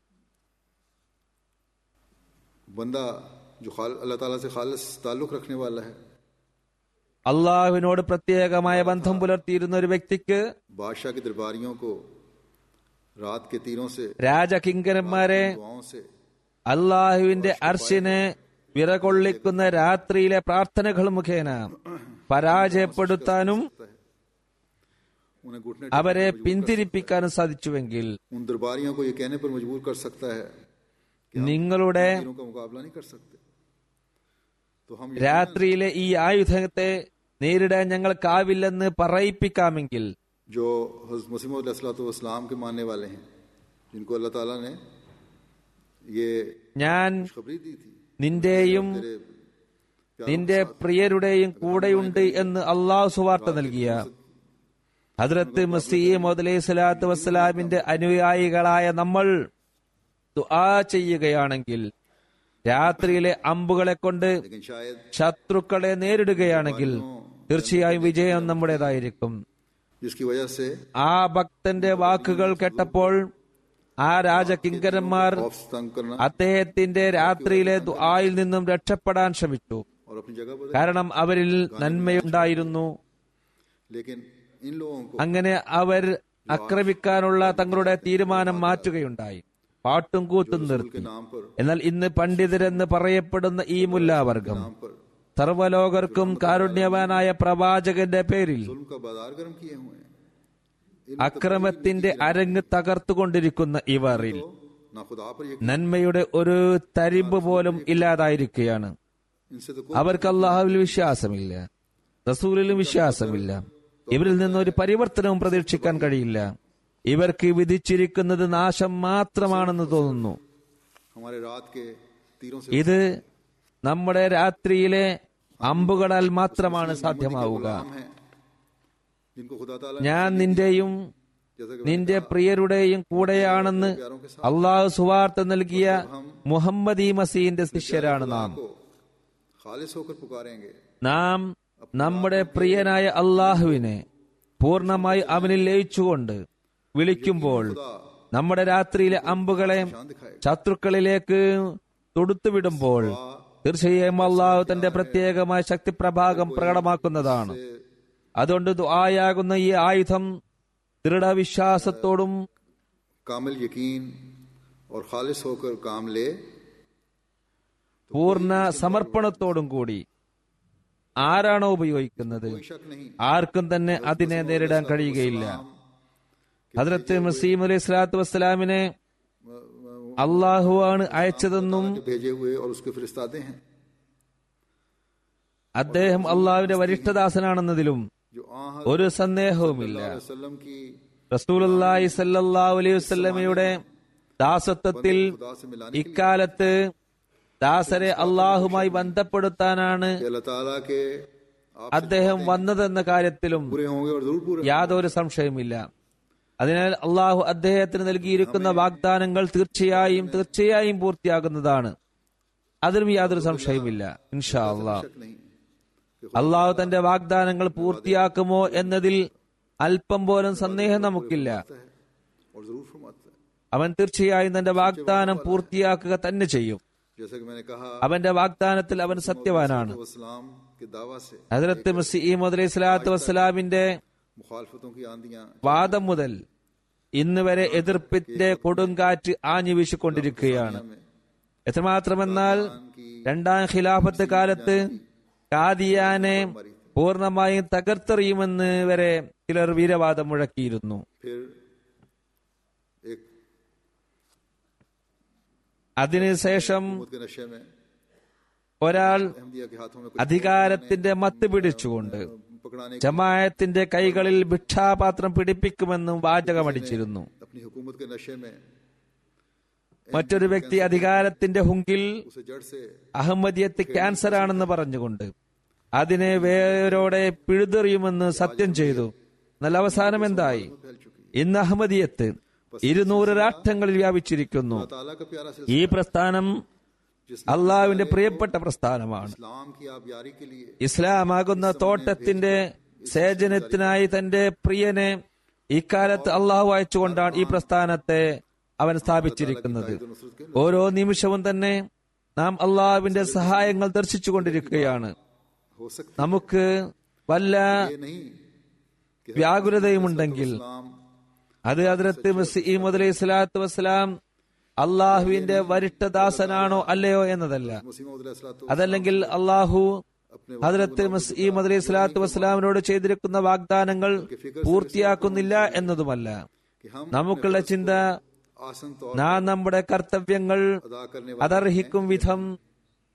बंदा जो खाल- अल्लाह ताला से खालिस ताल्लुक रखने वाला है അള്ളാഹുവിനോട് പ്രത്യേകമായ ബന്ധം പുലർത്തിയിരുന്ന ഒരു വ്യക്തിക്ക് बादशाह के दरबारियों को रात के तीरों से രാജകിങ്കരന്മാരെ दुआओं से അള്ളാഹുവിന്റെ അർശിനെ വിറകൊള്ളിക്കുന്ന രാത്രിയിലെ പ്രാർത്ഥനകൾ മുഖേന പരാജയപ്പെടുത്താനും उन्हें घुटने അവരെ പിന്തിരിപ്പിക്കാനും സാധിച്ചുവെങ്കിൽ उन दरबारियों को ये कहने पर मजबूर कर सकता है कि നിങ്ങളുടെ तीरों का मुकाबला नहीं कर सकते तो हम ये രാത്രിയിലെ ഈ ആയുധത്തെ നേരിടാൻ ഞങ്ങൾക്കാവില്ലെന്ന് പറയിപ്പിക്കാമെങ്കിൽ जो हज़रत मसीह वसलाम के मानने वाले हैं जिनको अल्लाह ताला ने ये ഞാൻ खबरी दी थी നിന്റെയും तेरे प्यारों നിന്റെ പ്രിയരുടെയും കൂടെയുണ്ട് എന്ന് അള്ളാഹു സുവാർത്ത നൽകിയ ഹദ്രത്ത് മസീമദ് അലൈഹി സ്വലാത്തു വസ്സലാമിന്റെ അനുയായികളായ നമ്മൾ ദുആ ചെയ്യുകയാണെങ്കിൽ രാത്രിയിലെ അമ്പുകളെ കൊണ്ട് लेकिन शायद ശത്രുക്കളെ നേരിടുകയാണെങ്കിൽ തീർച്ചയായും വിജയം നമ്മുടേതായിരിക്കും जिसकी वजह से ആ ഭക്തന്റെ വാക്കുകൾ കേട്ടപ്പോൾ ആ രാജകിങ്കരന്മാർ खौफ से तंग करना അദ്ദേഹത്തിന്റെ രാത്രിയിലെ ദുആയിൽ നിന്നും രക്ഷപ്പെടാൻ ശ്രമിച്ചു और अपनी जगह बदल കാരണം അവരിൽ നന്മയുണ്ടായിരുന്നു लेकिन इन लोगों को അങ്ങനെ അവർ ആക്രമിക്കാനുള്ള തങ്ങളുടെ തീരുമാനം മാറ്റുകയുണ്ടായി പാട്ടും കൂത്തും के നിർത്തി नाम पर എന്നാൽ ഇന്ന് പണ്ഡിതരെന്ന് പറയപ്പെടുന്ന ഈ മുല്ലാവർഗം नाम पर സർവലോകർക്കും കാരുണ്യവാനായ പ്രവാചകന്റെ പേരിൽ जुल्म का बाजार गर्म किए हुए हैं അക്രമത്തിന്റെ അരങ്ങ് തകർത്തുകൊണ്ടിരിക്കുന്ന ഇവരിൽ ना खुदा पर यकीन നന്മയുടെ ഒരു തരിമ്പ് പോലും ഇല്ലാതായിരിക്കുകയാണ് इनसे तो അവർക്ക് അള്ളാഹുവിൽ വിശ്വാസമില്ല റസൂലിലും വിശ്വാസമില്ല ഇവരിൽ നിന്ന് ഒരു പരിവർത്തനവും പ്രതീക്ഷിക്കാൻ കഴിയില്ല ഇവർക്ക് വിധിച്ചിരിക്കുന്നത് നാശം മാത്രമാണെന്ന് തോന്നുന്നു हमारे रात के तीरों से ഇത് നമ്മുടെ രാത്രിയിലെ അമ്പുകളാൽ മാത്രമാണ് സാധ്യമാവുക गुलाम हैं जिनको खुदा ताला ഞാൻ നിന്റെയും जैसा कि നിന്റെ പ്രിയരുടെയും കൂടെയാണെന്ന് അള്ളാഹു സുവാർത്ത നൽകിയ മുഹമ്മദ് ഈ മസീന്റെ ശിഷ്യരാണ് നാം को खालिस होकर पुकारेंगे നാം നമ്മുടെ പ്രിയനായ അള്ളാഹുവിനെ പൂർണ്ണമായി അവനിൽ ലയിച്ചുകൊണ്ട് വിളിക്കുമ്പോൾ നമ്മുടെ രാത്രിയിലെ അമ്പുകളെ शान दिखाएगा ശത്രുക്കളിലേക്ക് തൊടുത്തുവിടുമ്പോൾ തീർച്ചയായും അള്ളാഹു തന്റെ പ്രത്യേകമായ ശക്തിപ്രഭാഗം പ്രകടമാക്കുന്നതാണ് അതുകൊണ്ട് ദുആയാകുന്ന ഈ ആയുധം ദൃഢവിശ്വാസത്തോടും कामिल यकीन और खालिस होकर काम ले പൂർണ്ണ സമർപ്പണത്തോടും കൂടി ആരാണോ ഉപയോഗിക്കുന്നത് कोई शक नहीं ആർക്കും തന്നെ അതിനെ നേരിടാൻ കഴിയുകയില്ല ഹദ്രത്ത് മസീം അലൈഹി സ്വലാത്തു വസ്സലാമിനെ അള്ളാഹുവാണ് അയച്ചതെന്നും के भेजे हुए और उसके फिरिस्तादे हैं അദ്ദേഹം അള്ളാഹുവിന്റെ വരിഷ്ഠദാസനാണെന്നതിലും जो आ ഒരു സന്ദേഹവുമില്ല वसल्लम की റസൂലുള്ളാഹി സല്ലല്ലാഹു അലൈഹി വസല്ലമയുടെ ദാസത്വത്തിൽ खुदा से मिलाने ഇക്കാലത്ത് ദാസരെ അള്ളാഹുമായി ബന്ധപ്പെടുത്താനാണ് के अल्लाह ताला के आप അദ്ദേഹം വന്നതെന്ന കാര്യത്തിലും पूरे होंगे और जरूर पूरे യാതൊരു സംശയമില്ല അതിനാൽ അള്ളാഹു അദ്ദേഹത്തിന് നൽകിയിരിക്കുന്ന വാഗ്ദാനങ്ങൾ തീർച്ചയായും തീർച്ചയായും പൂർത്തിയാകുന്നതാണ് അതിലും യാതൊരു സംശയമില്ല ഇൻഷാ അള്ളാഹ് शक नहीं അള്ളാഹു തന്റെ വാഗ്ദാനങ്ങൾ പൂർത്തിയാക്കുമോ എന്നതിൽ അല്പം പോലും സന്ദേഹം നമുക്കില്ല और जरूर फरमाता है അവൻ തീർച്ചയായും തന്റെ വാഗ്ദാനം പൂർത്തിയാക്കുക തന്നെ ചെയ്യും जैसा कि मैंने कहा അവന്റെ വാഗ്ദാനത്തിൽ അവൻ സത്യവാനാണ് वसलाम के दावा से ഹജറത്ത് മസീമദ് അലൈഹി സ്വലാത്തു വസ്സലാമിന്റെ मुखालफतों की आंधियां വാദം മുതൽ ഇന്ന് വരെ എതിർപ്പിന്റെ കൊടുങ്കാറ്റ് ആഞ്ഞു വീശിക്കൊണ്ടിരിക്കുകയാണ് എത്രമാത്രമെന്നാൽ രണ്ടാം ഖിലാഫത്ത് കാലത്ത് കാദിയാനെ പൂർണ്ണമായും തകർത്തെറിയുമെന്ന് വരെ ചിലർ വീരവാദം മുഴക്കിയിരുന്നു फिर एक അതിനുശേഷം मौत के नशे में ഒരാൾ अहमदिया के हाथों में कुछ അധികാരത്തിന്റെ മത്ത് പിടിച്ചുകൊണ്ട് पकड़ाने ജമായത്തിന്റെ കൈകളിൽ ഭിക്ഷാപാത്രം പിടിപ്പിക്കുമെന്നും വാചകമടിച്ചിരുന്നു अपनी हुकूमत के नशे में മറ്റൊരു വ്യക്തി അധികാരത്തിന്റെ ഹുങ്കിൽ उसे जड़ से അഹമ്മദിയത്ത് ക്യാൻസർ ആണെന്ന് പറഞ്ഞുകൊണ്ട് അതിനെ വേരോടെ പിഴുതെറിയുമെന്ന് സത്യം ചെയ്തു എന്നാൽ അവസാനം എന്തായി फैल चुकी ഇന്ന് അഹമ്മദിയത്ത് ഇരുന്നൂറ് രാഷ്ട്രങ്ങളിൽ വ്യാപിച്ചിരിക്കുന്നു ताला का प्यारा से ഈ പ്രസ്ഥാനം അള്ളാഹുവിന്റെ പ്രിയപ്പെട്ട പ്രസ്ഥാനമാണ് इस्लाम की आप यारी के लिए ഇസ്ലാമാകുന്ന തോട്ടത്തിന്റെ സേചനത്തിനായി തന്റെ പ്രിയനെ ഇക്കാലത്ത് അള്ളാഹു അയച്ചുകൊണ്ടാണ് ഈ പ്രസ്ഥാനത്തെ അവൻ സ്ഥാപിച്ചിരിക്കുന്നത് नुसरत के ഓരോ നിമിഷവും തന്നെ നാം അള്ളാഹുവിന്റെ സഹായങ്ങൾ ദർശിച്ചുകൊണ്ടിരിക്കുകയാണ് हो सकता നമുക്ക് വല്ല ये नहीं कि വ്യാകുലതയുമുണ്ടെങ്കിൽ इस्लाम അത് അതിർത്ത് മസീമദ് അലൈഹി സ്വലാത്തു വസ്സലാം അള്ളാഹുവിന്റെ വരിഷ്ഠദാസനാണോ അല്ലയോ എന്നതല്ല मुसीम അതല്ലെങ്കിൽ അള്ളാഹു ഹജറത്ത് മസീമദ് അലൈഹി സ്വലാത്തു വസ്സലാമിനോട് ചെയ്തിരിക്കുന്ന വാഗ്ദാനങ്ങൾ പൂർത്തിയാക്കുന്നില്ല എന്നതുമല്ല कि हम നമുക്കുള്ള ചിന്ത आसन तौर നാം നമ്മുടെ കർത്തവ്യങ്ങൾ अदा करने അതർഹിക്കും വിധം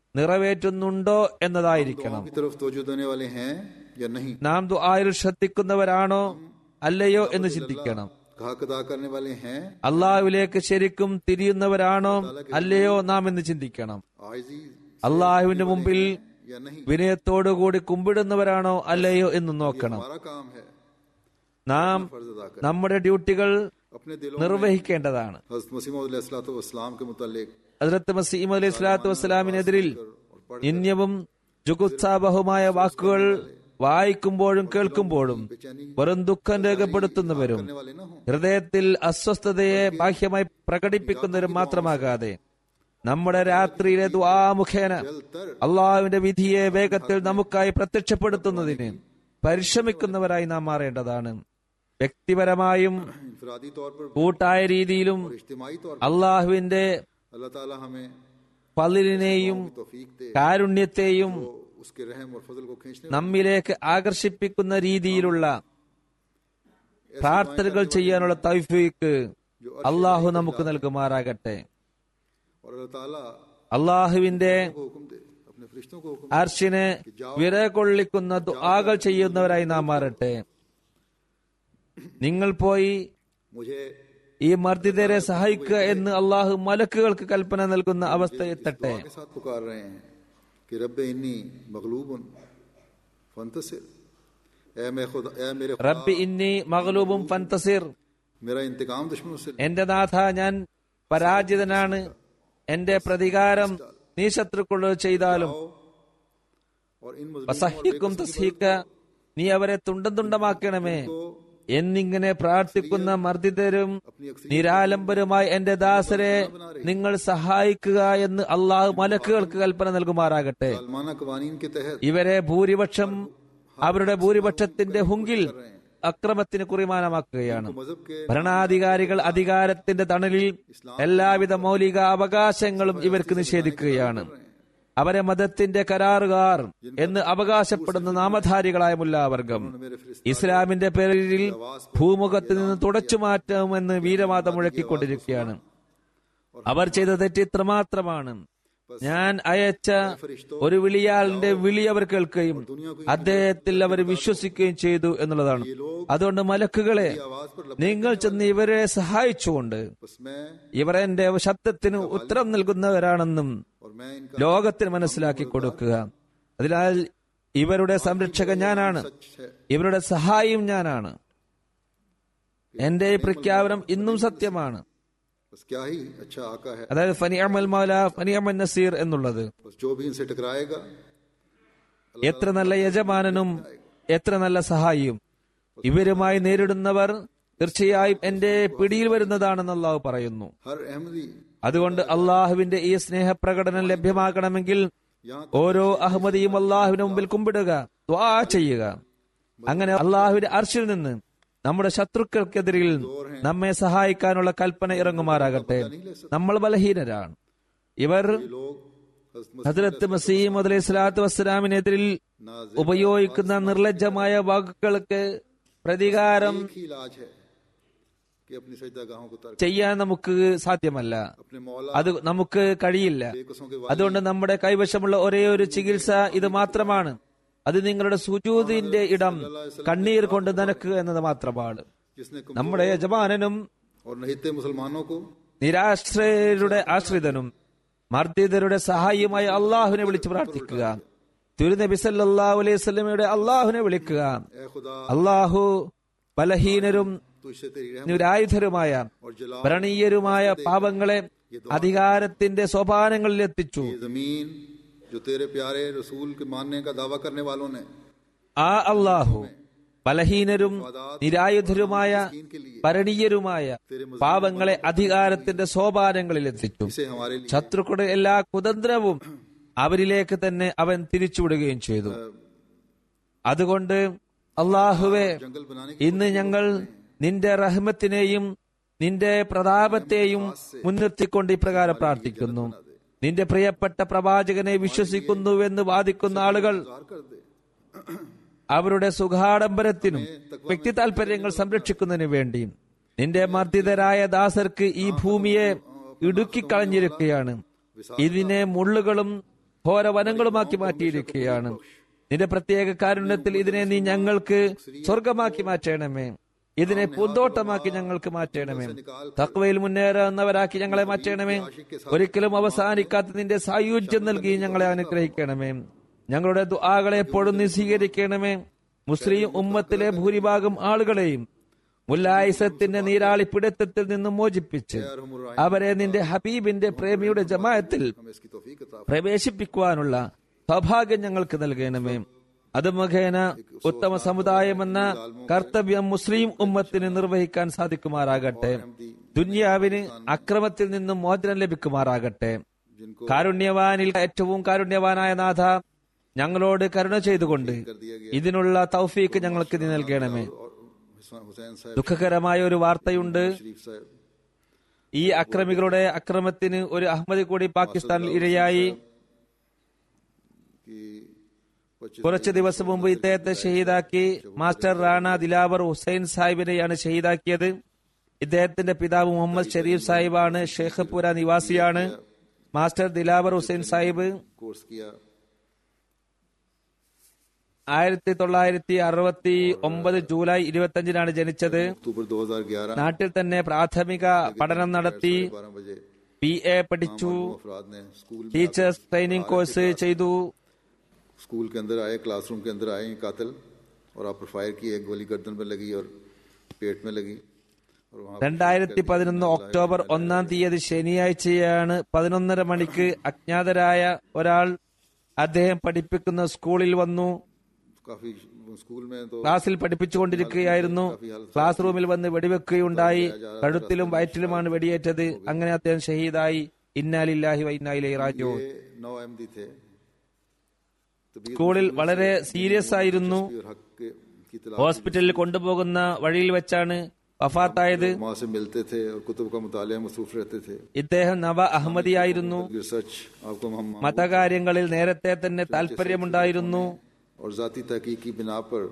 നിറവേറ്റുന്നുണ്ടോ എന്നതായിരിക്കണം की तरफ तवज्जो देने वाले हैं या नहीं നാം ദുആയിൽ ശ്രദ്ധിക്കുന്നവരാണോ അല്ലയോ എന്ന് ചിന്തിക്കണം कहा अदा करने वाले हैं അള്ളാഹുവിലേക്ക് ശരിക്കും തിരിയുന്നവരാണോ അല്ലയോ നാം എന്ന് ചിന്തിക്കണം आजी അള്ളാഹുവിന്റെ മുമ്പിൽ या नहीं വിനയത്തോടുകൂടി കുമ്പിടുന്നവരാണോ അല്ലയോ എന്ന് നോക്കണം हमारा काम है നാം फर्ज अदा कर നമ്മുടെ ഡ്യൂട്ടികൾ अपने दिलों നിർവഹിക്കേണ്ടതാണ് हजरत मसीम वसलाम के मुतालिक ഹസ്രത്ത് മസീം അലൈഹി സ്വലാത്തു വസ്സലാമിനെതിരിൽ നിന്യവും ജുഗുത്സാബഹുമായ വാക്കുകൾ വായിക്കുമ്പോഴും കേൾക്കുമ്പോഴും വെറും ദുഃഖം രേഖപ്പെടുത്തുന്നവരും करने वाले ना हो ഹൃദയത്തിൽ അസ്വസ്ഥതയെ ബാഹ്യമായി പ്രകടിപ്പിക്കുന്നവരും മാത്രമാകാതെ നമ്മുടെ രാത്രിയിലെ ദ്വാമുഖേന അള്ളാഹുവിന്റെ വിധിയെ വേഗത്തിൽ നമുക്കായി പ്രത്യക്ഷപ്പെടുത്തുന്നതിന് പരിശ്രമിക്കുന്നവരായി നാം മാറേണ്ടതാണ് വ്യക്തിപരമായും इनफरादी तौर पर കൂട്ടായ രീതിയിലും और इज्तिमाही तौर पर അള്ളാഹുവിന്റെ अल्लाह ताला हमें പതിലിനെയും तौफीक दे കാരുണ്യത്തെയും तो उसके रहम और फजल को खींचने നമ്മിലേക്ക് ആകർഷിപ്പിക്കുന്ന രീതിയിലുള്ള പ്രാർത്ഥനകൾ ചെയ്യാനുള്ള തൗഫീക്ക് അള്ളാഹു നമുക്ക് നൽകുമാറാകട്ടെ और अल्लाह ताला അള്ളാഹുവിന്റെ को हुक्म दे अपने फरिश्तों को हुक्म അർഷിനെ വിരകൊള്ളിക്കുന്ന ദുആകൾ ചെയ്യുന്നവരായി നാം മാറട്ടെ നിങ്ങൾ പോയി मुझे ഈ മർദ്ദിതരെ സഹായിക്കുക എന്ന് അള്ളാഹു മലക്കുകൾക്ക് കൽപ്പന നൽകുന്ന അവസ്ഥ എത്തട്ടെ के साथ पुकार रहे हैं कि रब इन्नी मगलूबन फंतसिर ए मैं खुदा ए मेरे खुदा, റബ്ബി ഇന്നി മഗ്ലൂബും ഫന്തസിർ मेरा इंतकाम दुश्मनों से ले। എന്റെ നാഥ ഞാൻ പരാജിതനാണ് എന്റെ പ്രതികാരം നീ ശത്രുക്കളോട് ചെയ്താലും और इन मजलूमों और വസഹിക്കും തസ്ഹീക്ക നീ അവരെ തുണ്ടം തുണ്ടമാക്കണമേ എന്നിങ്ങനെ പ്രാർത്ഥിക്കുന്ന മർദ്ദിതരും നിരാലംബരുമായി എന്റെ ദാസരെ നിങ്ങൾ സഹായിക്കുക എന്ന് അള്ളാഹു മലക്കുകൾക്ക് കൽപ്പന നൽകുമാറാകട്ടെ सालमाना कवानीन के तहत ഇവരെ ഭൂരിപക്ഷം അവരുടെ ഭൂരിപക്ഷത്തിന്റെ ഹുങ്കിൽ അക്രമത്തിന് കുറിമാനമാക്കുകയാണ് मजहब के ഭരണാധികാരികൾ അധികാരത്തിന്റെ തണലിൽ എല്ലാവിധ മൗലിക അവകാശങ്ങളും ഇവർക്ക് നിഷേധിക്കുകയാണ് അവരെ മതത്തിന്റെ കരാറുകാർ എന്ന് അവകാശപ്പെടുന്ന നാമധാരികളായ മുല്ലാവർഗം मेरे फरिश्ते ഇസ്ലാമിന്റെ പേരിൽ ഭൂമുഖത്ത് നിന്ന് തുടച്ചു മാറ്റുമെന്ന് വീരവാദം മുഴക്കിക്കൊണ്ടിരിക്കുകയാണ് അവർ ചെയ്ത തെറ്റ് ഇത്രമാത്രമാണ് ഞാൻ അയച്ച ഒരു വിളിയാളിന്റെ വിളി അവർ കേൾക്കുകയും അദ്ദേഹത്തിൽ അവർ വിശ്വസിക്കുകയും ചെയ്തു എന്നുള്ളതാണ് അതുകൊണ്ട് മലക്കുകളെ आवाज पर लप നിങ്ങൾ ചെന്ന് ഇവരെ സഹായിച്ചുകൊണ്ട് बस मैं ഇവർ എന്റെ ശബ്ദത്തിന് ഉത്തരം നൽകുന്നവരാണെന്നും और मैं इनका ലോകത്തിന് മനസ്സിലാക്കി കൊടുക്കുക അതിനാൽ ഇവരുടെ സംരക്ഷകൻ ഞാനാണ് ഇവരുടെ സഹായിയും ഞാനാണ് എന്റെ ഈ പ്രഖ്യാപനം ഇന്നും സത്യമാണ് बस क्या ही अच्छा आका है അതായത് ഫനിയമൽ മൗല ഫനിയമൻ നസീർ എന്നുള്ളത് बस जो भी इनसे टकराएगा എത്ര നല്ല യജമാനനും എത്ര നല്ല സഹായിയും ഇവരുമായി നേരിടുന്നവർ തീർച്ചയായും എന്റെ പിടിയിൽ വരുന്നതാണെന്ന് അള്ളാഹു പറയുന്നു हर अहमदी അതുകൊണ്ട് അള്ളാഹുവിന്റെ ഈ സ്നേഹപ്രകടനം ലഭ്യമാക്കണമെങ്കിൽ ഓരോ അഹമ്മദിയും അള്ളാഹുവിന് മുമ്പിൽ കുമ്പിടുക ദ്വാ ചെയ്യുക അങ്ങനെ അള്ളാഹുവിന്റെ അർഷിൽ നിന്ന് നമ്മുടെ ശത്രുക്കൾക്കെതിരിൽ നമ്മെ സഹായിക്കാനുള്ള കൽപ്പന ഇറങ്ങുമാറാകട്ടെ നമ്മൾ ബലഹീനരാണ് ഇവർ लोग हजरत ഹജരത്ത് മസീം അലൈഹി സ്വലാത്തു വസ്സലാമിനെതിരിൽ ഉപയോഗിക്കുന്ന നിർലജ്ജമായ വാക്കുകൾക്ക് പ്രതികാരം एक ही इलाज है कि अपनी सजदागाहों को तर्क ചെയ്യാൻ നമുക്ക് സാധ്യമല്ല अपने मौला അത് നമുക്ക് കഴിയില്ല बेकसों के അതുകൊണ്ട് നമ്മുടെ കൈവശമുള്ള ഒരേ ഒരു ചികിത്സ ഇത് മാത്രമാണ് അത് നിങ്ങളുടെ സുജൂതിന്റെ ഇടം കണ്ണീർ കൊണ്ട് നനക്കുക എന്നത് മാത്രമാണ് जिसने कम- നമ്മുടെ യജമാനനും और नहिते मुसलमानों को നിരാശ്രയരുടെ ആശ്രിതനും മർദ്ദിതരുടെ സഹായിയുമായി അള്ളാഹുവിനെ വിളിച്ച് പ്രാർത്ഥിക്കുക തിരുനബി സല്ലല്ലാഹു അലൈഹി വസല്ലമയുടെ അള്ളാഹുവിനെ വിളിക്കുക ए खुदा അള്ളാഹു ബലഹീനരും तुझसे तेरी रहमत നിരായുധരുമായ और जला വ്രണീയരുമായ പാപങ്ങളെ അധികാരത്തിന്റെ സോപാനങ്ങളിൽ എത്തിച്ചു ये जमीन जो तेरे प्यारे रसूल के मानने का दावा करने वालों ने ആ അള്ളാഹു ബലഹീനരും നിരായുധരുമായ ഭരണീയരുമായ പാപങ്ങളെ അധികാരത്തിന്റെ സോപാനങ്ങളിൽ എത്തിച്ചു इसे हमारे लिए ശത്രുക്കളുടെ എല്ലാ കുതന്ത്രവും അവരിലേക്ക് തന്നെ അവൻ തിരിച്ചുവിടുകയും ചെയ്തു അതുകൊണ്ട് അള്ളാഹുവെ जंगल बनाने ഇന്ന് ഞങ്ങൾ നിന്റെ റഹ്മത്തിനെയും നിന്റെ പ്രതാപത്തെയും മുൻനിർത്തിക്കൊണ്ട് ഇപ്രകാരം പ്രാർത്ഥിക്കുന്നു നിന്റെ പ്രിയപ്പെട്ട പ്രവാചകനെ വിശ്വസിക്കുന്നുവെന്ന് വാദിക്കുന്ന ആളുകൾ की कर दे അവരുടെ സുഖാഡംബരത്തിനും വ്യക്തി താൽപര്യങ്ങൾ സംരക്ഷിക്കുന്നതിന് വേണ്ടി നിന്റെ മർദ്ദിതരായ ദാസർക്ക് ഈ ഭൂമിയെ ഇടുക്കിക്കളഞ്ഞിരിക്കുകയാണ് ഇതിനെ മുള്ളുകളും ഘോര വനങ്ങളുമാക്കി മാറ്റിയിരിക്കുകയാണ് നിന്റെ പ്രത്യേക കാരുണ്യത്തിൽ ഇതിനെ നീ ഞങ്ങൾക്ക് സ്വർഗമാക്കി മാറ്റണമേ ഇതിനെ പൂന്തോട്ടമാക്കി ഞങ്ങൾക്ക് മാറ്റണമേ തക്വയിൽ മുന്നേറുന്നവരാക്കി ഞങ്ങളെ മാറ്റണമേ ഒരിക്കലും അവസാനിക്കാത്ത നിന്റെ സായുജ്യം നൽകി ഞങ്ങളെ അനുഗ്രഹിക്കണമേ ഞങ്ങളുടെ ദുആകളെ എപ്പോഴും നീ സ്വീകരിക്കണമേ മുസ്ലിം ഉമ്മത്തിലെ ഭൂരിഭാഗം ആളുകളെയും മുല്ലായിസത്തിന്റെ നീരാളി പിടുത്തത്തിൽ നിന്നും മോചിപ്പിച്ച് അവരെ നിന്റെ ഹബീബിന്റെ പ്രേമിയുടെ ജമായത്തിൽ हमें इसकी तौफीक अता പ്രവേശിപ്പിക്കുവാനുള്ള സൗഭാഗ്യം ഞങ്ങൾക്ക് നൽകണമേ അത് മുഖേന ഉത്തമ സമുദായമെന്ന കർത്തവ്യം മുസ്ലിം ഉമ്മത്തിന് നിർവഹിക്കാൻ സാധിക്കുമാറാകട്ടെ ദുന്യാവിന് അക്രമത്തിൽ നിന്നും മോചനം ലഭിക്കുമാറാകട്ടെ जिनको കാരുണ്യവാനിൽ ഏറ്റവും കാരുണ്യവാനായ നാഥ ഞങ്ങളോട് കരുണ ചെയ്തുകൊണ്ട് ഇതിനുള്ള തൗഫീക്ക് ഞങ്ങൾക്ക് നീ നൽകണമേ और हुसैन हुसैन साहब ദുഃഖകരമായ ഒരു വാർത്തയുണ്ട് शरीफ साहब ഈ അക്രമികളുടെ അക്രമത്തിന് ഒരു അഹമ്മദി കൂടി പാകിസ്ഥാനിൽ ഇരയായി की पच्चीस കുറച്ചു ദിവസം മുമ്പ് ഇദ്ദേഹത്തെ ഷഹീദാക്കി മാസ്റ്റർ റാണ ദിലാവർ ഹുസൈൻ സാഹിബിനെയാണ് ഷഹീദാക്കിയത് ഇദ്ദേഹത്തിന്റെ പിതാവ് മുഹമ്മദ് ഷരീഫ് സാഹിബാണ് ഷേഖ്പുര നിവാസിയാണ് മാസ്റ്റർ ദിലാവർ ഹുസൈൻ സാഹിബ് कोर्स किया ആയിരത്തി തൊള്ളായിരത്തി അറുപത്തി ഒമ്പത് ജൂലൈ ഇരുപത്തിയഞ്ചിനാണ് ജനിച്ചത് अक्टूबर 2011 നാട്ടിൽ തന്നെ പ്രാഥമിക പഠനം നടത്തി बारह बजे ബി എ പഠിച്ചു अफराद ने स्कूल में ടീച്ചേഴ്സ് ट्रेनिंग കോഴ്സ് ചെയ്തു स्कूल के अंदर आए क्लासरूम के अंदर आए कातिल और आप पर फायर किए एक गोली गर्दन में लगी और पेट में लगी और वहाँ पर രണ്ടായിരത്തി പതിനൊന്ന് ഒക്ടോബർ ഒന്നാം തീയതി ശനിയാഴ്ചയാണ് പതിനൊന്നര മണിക്ക് അജ്ഞാതരായ ഒരാൾ അദ്ദേഹം പഠിപ്പിക്കുന്ന സ്കൂളിൽ വന്നു काफी स्कूल में तो ക്ലാസ്സിൽ പഠിപ്പിച്ചുകൊണ്ടിരിക്കുകയായിരുന്നു ക്ലാസ് റൂമിൽ വന്ന് വെടിവെക്കുകയുണ്ടായി കഴുത്തിലും വയറ്റിലുമാണ് വെടിയേറ്റത് അങ്ങനെ അദ്ദേഹം ഷഹീദായി ഇന്നാലില്ലാഹി വൈന്നായിലെ റാജോ ये नौ अहमदी थे तबीयत സ്കൂളിൽ വളരെ സീരിയസ് ആയിരുന്നു और हक के- की तलाश ഹോസ്പിറ്റലിൽ കൊണ്ടുപോകുന്ന വഴിയിൽ വെച്ചാണ് വഫാത്തായത് माँ से मिलते थे और कुतुब का मुताले मसरूफ रहते थे ഇദ്ദേഹം നവ അഹമ്മദിയായിരുന്നു रिसर्च आपको हम മതകാര്യങ്ങളിൽ നേരത്തെ തന്നെ താല്പര്യമുണ്ടായിരുന്നു और जाती तहकीक की बिना पर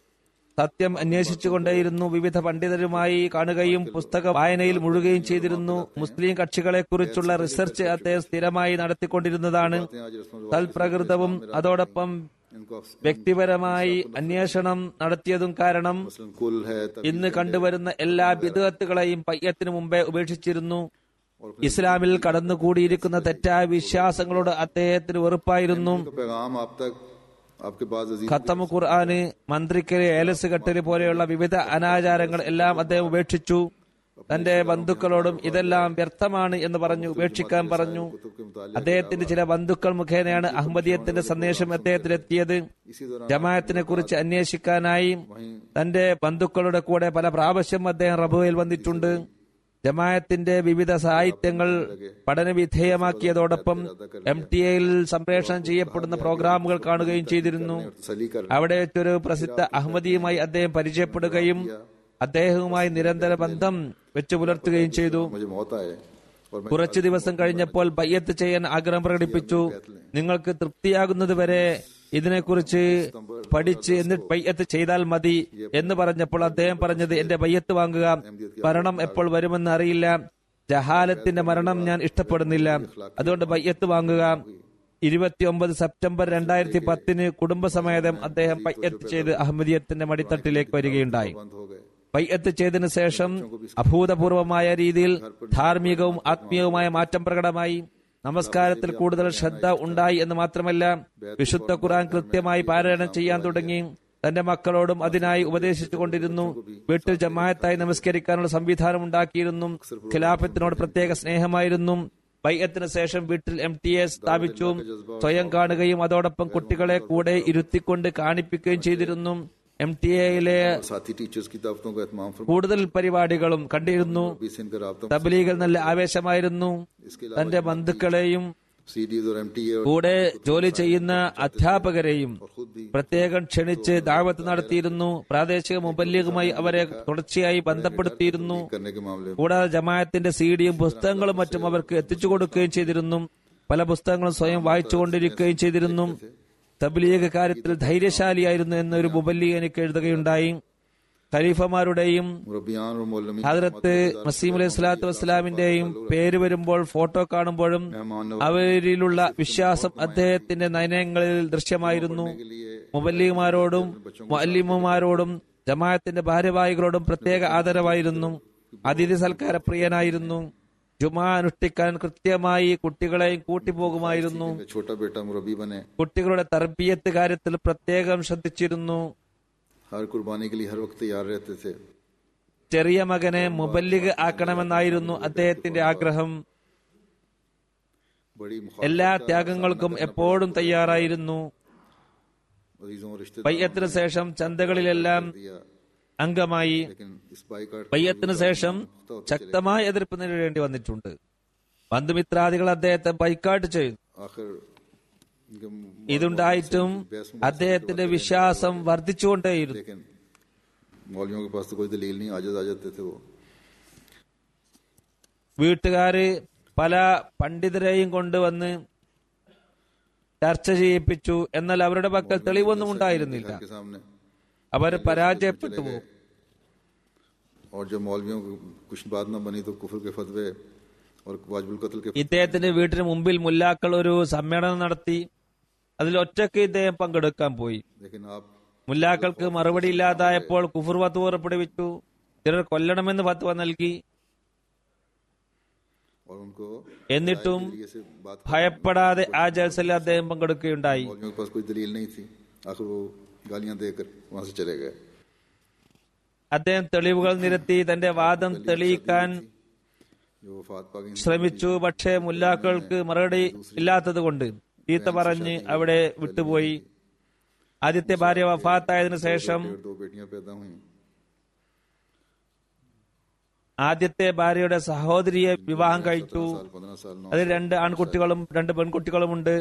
സത്യം അന്വേഷിച്ചുകൊണ്ടേയിരുന്നു വിവിധ പണ്ഡിതരുമായി കാണുകയും പുസ്തക വായനയിൽ മുഴുകുകയും ചെയ്തിരുന്നു മുസ്ലിം കക്ഷികളെ കുറിച്ചുള്ള റിസർച്ച് അദ്ദേഹം സ്ഥിരമായി നടത്തിക്കൊണ്ടിരുന്നതാണ് आज रस्म തൽപ്രകൃതവും അതോടൊപ്പം इनको अक्स- വ്യക്തിപരമായി അന്വേഷണം നടത്തിയതും കാരണം मसलन कुल है तब ഇന്ന് കണ്ടുവരുന്ന എല്ലാ വിധത്തുകളെയും പയ്യത്തിനു മുമ്പേ ഉപേക്ഷിച്ചിരുന്നു ഇസ്ലാമിൽ കടന്നുകൂടിയിരിക്കുന്ന തെറ്റായ വിശ്വാസങ്ങളോട് അദ്ദേഹത്തിന് വെറുപ്പായിരുന്നു का पैगाम आप तक आपके पास अजीज ഖത്തമ് ഖുർആന് മന്ത്രിക്കല് ഏലസ് കെട്ടല് പോലെയുള്ള വിവിധ അനാചാരങ്ങൾ എല്ലാം അദ്ദേഹം ഉപേക്ഷിച്ചു തന്റെ ബന്ധുക്കളോടും ഇതെല്ലാം വ്യർത്ഥമാണ് എന്ന് പറഞ്ഞു ഉപേക്ഷിക്കാൻ പറഞ്ഞു कुतुब के मुताले അദ്ദേഹത്തിന്റെ ചില ബന്ധുക്കൾ മുഖേനയാണ് അഹമ്മദീയത്തിന്റെ സന്ദേശം അദ്ദേഹത്തിലെത്തിയത് इसी दौरान ജമാഅത്തിനെ കുറിച്ച് അന്വേഷിക്കാനായി തന്റെ ബന്ധുക്കളുടെ കൂടെ പല പ്രാവശ്യം അദ്ദേഹം റബുവയിൽ വന്നിട്ടുണ്ട് ജമാഅത്തിന്റെ വിവിധ സാഹിത്യങ്ങൾ പഠന വിധേയമാക്കിയതോടൊപ്പം എം ടി എയിൽ സംപ്രേഷണം ചെയ്യപ്പെടുന്ന പ്രോഗ്രാമുകൾ കാണുകയും ചെയ്തിരുന്നു सली कर അവിടെ വെച്ചൊരു പ്രസിദ്ധ അഹമ്മദിയുമായി അദ്ദേഹം പരിചയപ്പെടുകയും അദ്ദേഹവുമായി നിരന്തര ബന്ധം വെച്ചു പുലർത്തുകയും ചെയ്തു मुझे मौत आए और मैं കുറച്ചു ദിവസം കഴിഞ്ഞപ്പോൾ ബയ്യത്ത് ചെയ്യാൻ ആഗ്രഹം പ്രകടിപ്പിച്ചു നിങ്ങൾക്ക് തൃപ്തിയാകുന്നതുവരെ ഇതിനെക്കുറിച്ച് പഠിച്ച് എന്നിട്ട് ബയ്യത്ത് ചെയ്താൽ മതി എന്ന് പറഞ്ഞപ്പോൾ അദ്ദേഹം പറഞ്ഞത് എന്റെ ബയ്യത്ത് വാങ്ങുക മരണം എപ്പോൾ വരുമെന്ന് അറിയില്ല ജഹാലത്തിന്റെ മരണം ഞാൻ ഇഷ്ടപ്പെടുന്നില്ല അതുകൊണ്ട് ബയ്യത്ത് വാങ്ങുക ഇരുപത്തിയൊമ്പത് സെപ്റ്റംബർ രണ്ടായിരത്തി പത്തിന് കുടുംബസമേതം അദ്ദേഹം ബയ്യത്ത് ചെയ്ത് അഹമ്മദിയത്തിന്റെ മടിത്തട്ടിലേക്ക് വരികയുണ്ടായി बंद हो गए ബൈഅത്ത് ചെയ്തതിനു ശേഷം അഭൂതപൂർവമായ രീതിയിൽ ധാർമ്മികവും ആത്മീയവുമായ മാറ്റം പ്രകടമായി നമസ്കാരത്തിൽ കൂടുതൽ ശ്രദ്ധ ഉണ്ടായി എന്ന് മാത്രമല്ല വിശുദ്ധ ഖുർആൻ കൃത്യമായി പാരായണം ചെയ്യാൻ തുടങ്ങി തന്റെ മക്കളോടും അതിനായി ഉപദേശിച്ചുകൊണ്ടിരുന്നു വീട്ടിൽ ജമായത്തായി നമസ്കരിക്കാനുള്ള സംവിധാനം ഉണ്ടാക്കിയിരുന്നു ഖിലാഫത്തിനോട് പ്രത്യേക സ്നേഹമായിരുന്നു ബൈഅത്തിന് ശേഷം വീട്ടിൽ എം ടി എ സ്ഥാപിച്ചു സ്വയം കാണുകയും അതോടൊപ്പം കുട്ടികളെ കൂടെ ഇരുത്തിക്കൊണ്ട് കാണിപ്പിക്കുകയും ചെയ്തിരുന്നു എം ടി എയിലെ साथी टीचर्स की दावतों का एहतमाम फरमा കൂടുതൽ പരിപാടികളും കണ്ടിരുന്നു भी से इनका रबता തബ്ലീഗിൽ നല്ല ആവേശമായിരുന്നു തന്റെ ബന്ധുക്കളെയും सीडीज और एमटीए और കൂടെ ജോലി ചെയ്യുന്ന അധ്യാപകരെയും खुद भी പ്രത്യേകം ക്ഷണിച്ച് ദാവത്ത് നടത്തിയിരുന്നു പ്രാദേശിക മുബല്ലിഗുമായി അവരെ തുടർച്ചയായി ബന്ധപ്പെടുത്തിയിരുന്നു करने के मामले में കൂടാതെ ജമാഅത്തിന്റെ സീഡിയും പുസ്തകങ്ങളും മറ്റും അവർക്ക് എത്തിച്ചു കൊടുക്കുകയും ചെയ്തിരുന്നു പല പുസ്തകങ്ങളും സ്വയം വായിച്ചുകൊണ്ടിരിക്കുകയും ചെയ്തിരുന്നു തബ്ലീഗ് കാര്യത്തിൽ ധൈര്യശാലിയായിരുന്നു എന്നൊരു മുബല്ലി എനിക്ക് എഴുതുകയുണ്ടായി ഖലീഫമാരുടെയും मुरबियान और मौलमी ഹജറത്ത് മസീം അലൈഹി സ്വലാത്തു വസ്സലാമിന്റെയും പേര് വരുമ്പോൾ ഫോട്ടോ കാണുമ്പോഴും मेहमान അവരിലുള്ള വിശ്വാസം അദ്ദേഹത്തിന്റെ നയനങ്ങളിൽ ദൃശ്യമായിരുന്നു के लिए മുബല്ലിമാരോടും മുഅല്ലിമുമാരോടും ജമാഅത്തിന്റെ ഭാരവാഹികളോടും പ്രത്യേക ആദരവായിരുന്നു അതിഥി സൽക്കാര പ്രിയനായിരുന്നു ജുമാ അനുഷ്ഠിക്കാൻ കൃത്യമായി കുട്ടികളെയും കൂട്ടിപ്പോകുമായിരുന്നു कि छोटा बेटा मुरबी बने കുട്ടികളുടെ തർബീയത്ത് കാര്യത്തിൽ പ്രത്യേകം ശ്രദ്ധിച്ചിരുന്നു हर कुर्बानी के लिए हर वक्त तैयार रहते थे ചെറിയ മകനെ മുബല്ലിഗ് ആക്കണമെന്നായിരുന്നു അദ്ദേഹത്തിന്റെ ആഗ്രഹം बड़ी എല്ലാ ത്യാഗങ്ങൾക്കും എപ്പോഴും തയ്യാറായിരുന്നു अजीजों और रिश्तेदारों ബയ്യത്തിന് ശേഷം ചന്തകളിലെല്ലാം दिया അംഗമായി लेकिन इस बाइकाट ബയ്യത്തിന് ശേഷം ശക്തമായ എതിർപ്പ് നേരിടേണ്ടി വന്നിട്ടുണ്ട് ബന്ധുമിത്രാദികൾ അദ്ദേഹത്തെ ബൈക്കാട്ട് ചെയ്തു आखिर इनके ഇതുണ്ടായിട്ടും അദ്ദേഹത്തിന്റെ വിശ്വാസം വർദ്ധിച്ചുകൊണ്ടേയിരുന്നു लेकिन मौलवियों के पास तो कोई दलील नहीं आजद आ जाते थे वो വീട്ടുകാര് പല പണ്ഡിതരെയും കൊണ്ടുവന്ന് ചർച്ച ചെയ്യിപ്പിച്ചു എന്നാൽ അവരുടെ പക്കൽ തെളിവൊന്നും ഉണ്ടായിരുന്നില്ല के सामने അവർ പരാജയപ്പെട്ടു പോകും और जब मौलवियों को कुछ बात न बनी तो कुफर के फतवे और वाजबुल कत्ल के ഇദ്ദേഹത്തിന്റെ വീട്ടിന് മുമ്പിൽ മുല്ലാക്കൾ ഒരു സമ്മേളനം നടത്തി അതിൽ ഒറ്റയ്ക്ക് ഇദ്ദേഹം പങ്കെടുക്കാൻ പോയി लेकिन आप മുല്ലാക്കൾക്ക് മറുപടി ഇല്ലാതായപ്പോൾ കുഫുർ ഫത്വ പുറപ്പെടുവിച്ചു ചിലർ കൊല്ലണമെന്ന് ഫത്വ നൽകി और उनको എന്നിട്ടും ये से बात ഭയപ്പെടാതെ ആ ജൽസയിൽ അദ്ദേഹം പങ്കെടുക്കുകയുണ്ടായി मौलवियों के पास कोई दलील नहीं थी आखिर वो गालियां देकर वहां से चले गए അദ്ദേഹം തെളിവുകൾ നിരത്തി തന്റെ വാദം തെളിയിക്കാൻ जो वफात पाक ശ്രമിച്ചു പക്ഷേ മുല്ലാക്കൾക്ക് മറുപടി ഇല്ലാത്തതുകൊണ്ട് ചീത്ത പറഞ്ഞ് അവിടെ വിട്ടുപോയി ആദ്യത്തെ ഭാര്യ വഫാത്തായതിനു ശേഷം डेढ़ दो बेटियां पैदा हुई ആദ്യത്തെ ഭാര്യയുടെ സഹോദരിയെ വിവാഹം കഴിച്ചു साल पंद्रह साल नौ അതിൽ രണ്ട് ആൺകുട്ടികളും രണ്ട് പെൺകുട്ടികളുമുണ്ട്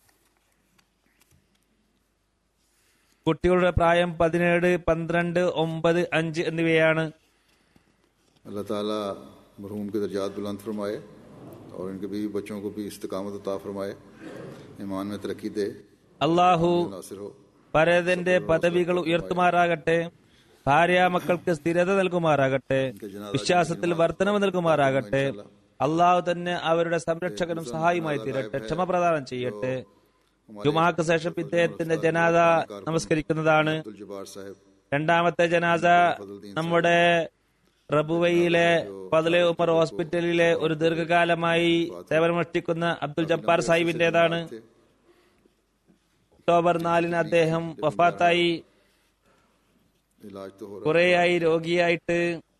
കുട്ടികളുടെ പ്രായം പതിനേഴ് പന്ത്രണ്ട് ഒമ്പത് അഞ്ച് എന്നിവയാണ് अल्लाह ताला मरहूम के दर्जात बुलंद फरमाए और इनके बीवी बच्चों को भी इस्तकामत अता फरमाए ईमान में तरक्की दे അള്ളാഹു नासिर हो പരതന്റെ പദവികൾ ഉയർത്തുമാറാകട്ടെ ഭാര്യ മക്കൾക്ക് സ്ഥിരത നൽകുമാറാകട്ടെ വിശ്വാസത്തിൽ വർധനവ് നൽകുമാറാകട്ടെ അള്ളാഹു തന്നെ അവരുടെ സംരക്ഷകനും സഹായമായി തീരട്ടെ ക്ഷമ പ്രദാനം ചെയ്യട്ടെ ജുമാക്ക് ശേഷം ഇദ്ദേഹത്തിന്റെ ജനാദ നമസ്കരിക്കുന്നതാണ് अब्दुल जब्बार साहब രണ്ടാമത്തെ ജനാസ നമ്മുടെ റബുവയിലെ പതിലെ ഉമർ ഹോസ്പിറ്റലിലെ ഒരു ദീർഘകാലമായി സേവനമനുഷ്ഠിക്കുന്ന അബ്ദുൽ ജബ്ബാർ സാഹിബിന്റേതാണ് ഒക്ടോബർ നാലിന് അദ്ദേഹം വഫാത്തായി इलाज तो हो रहा കുറേയായി രോഗിയായിട്ട്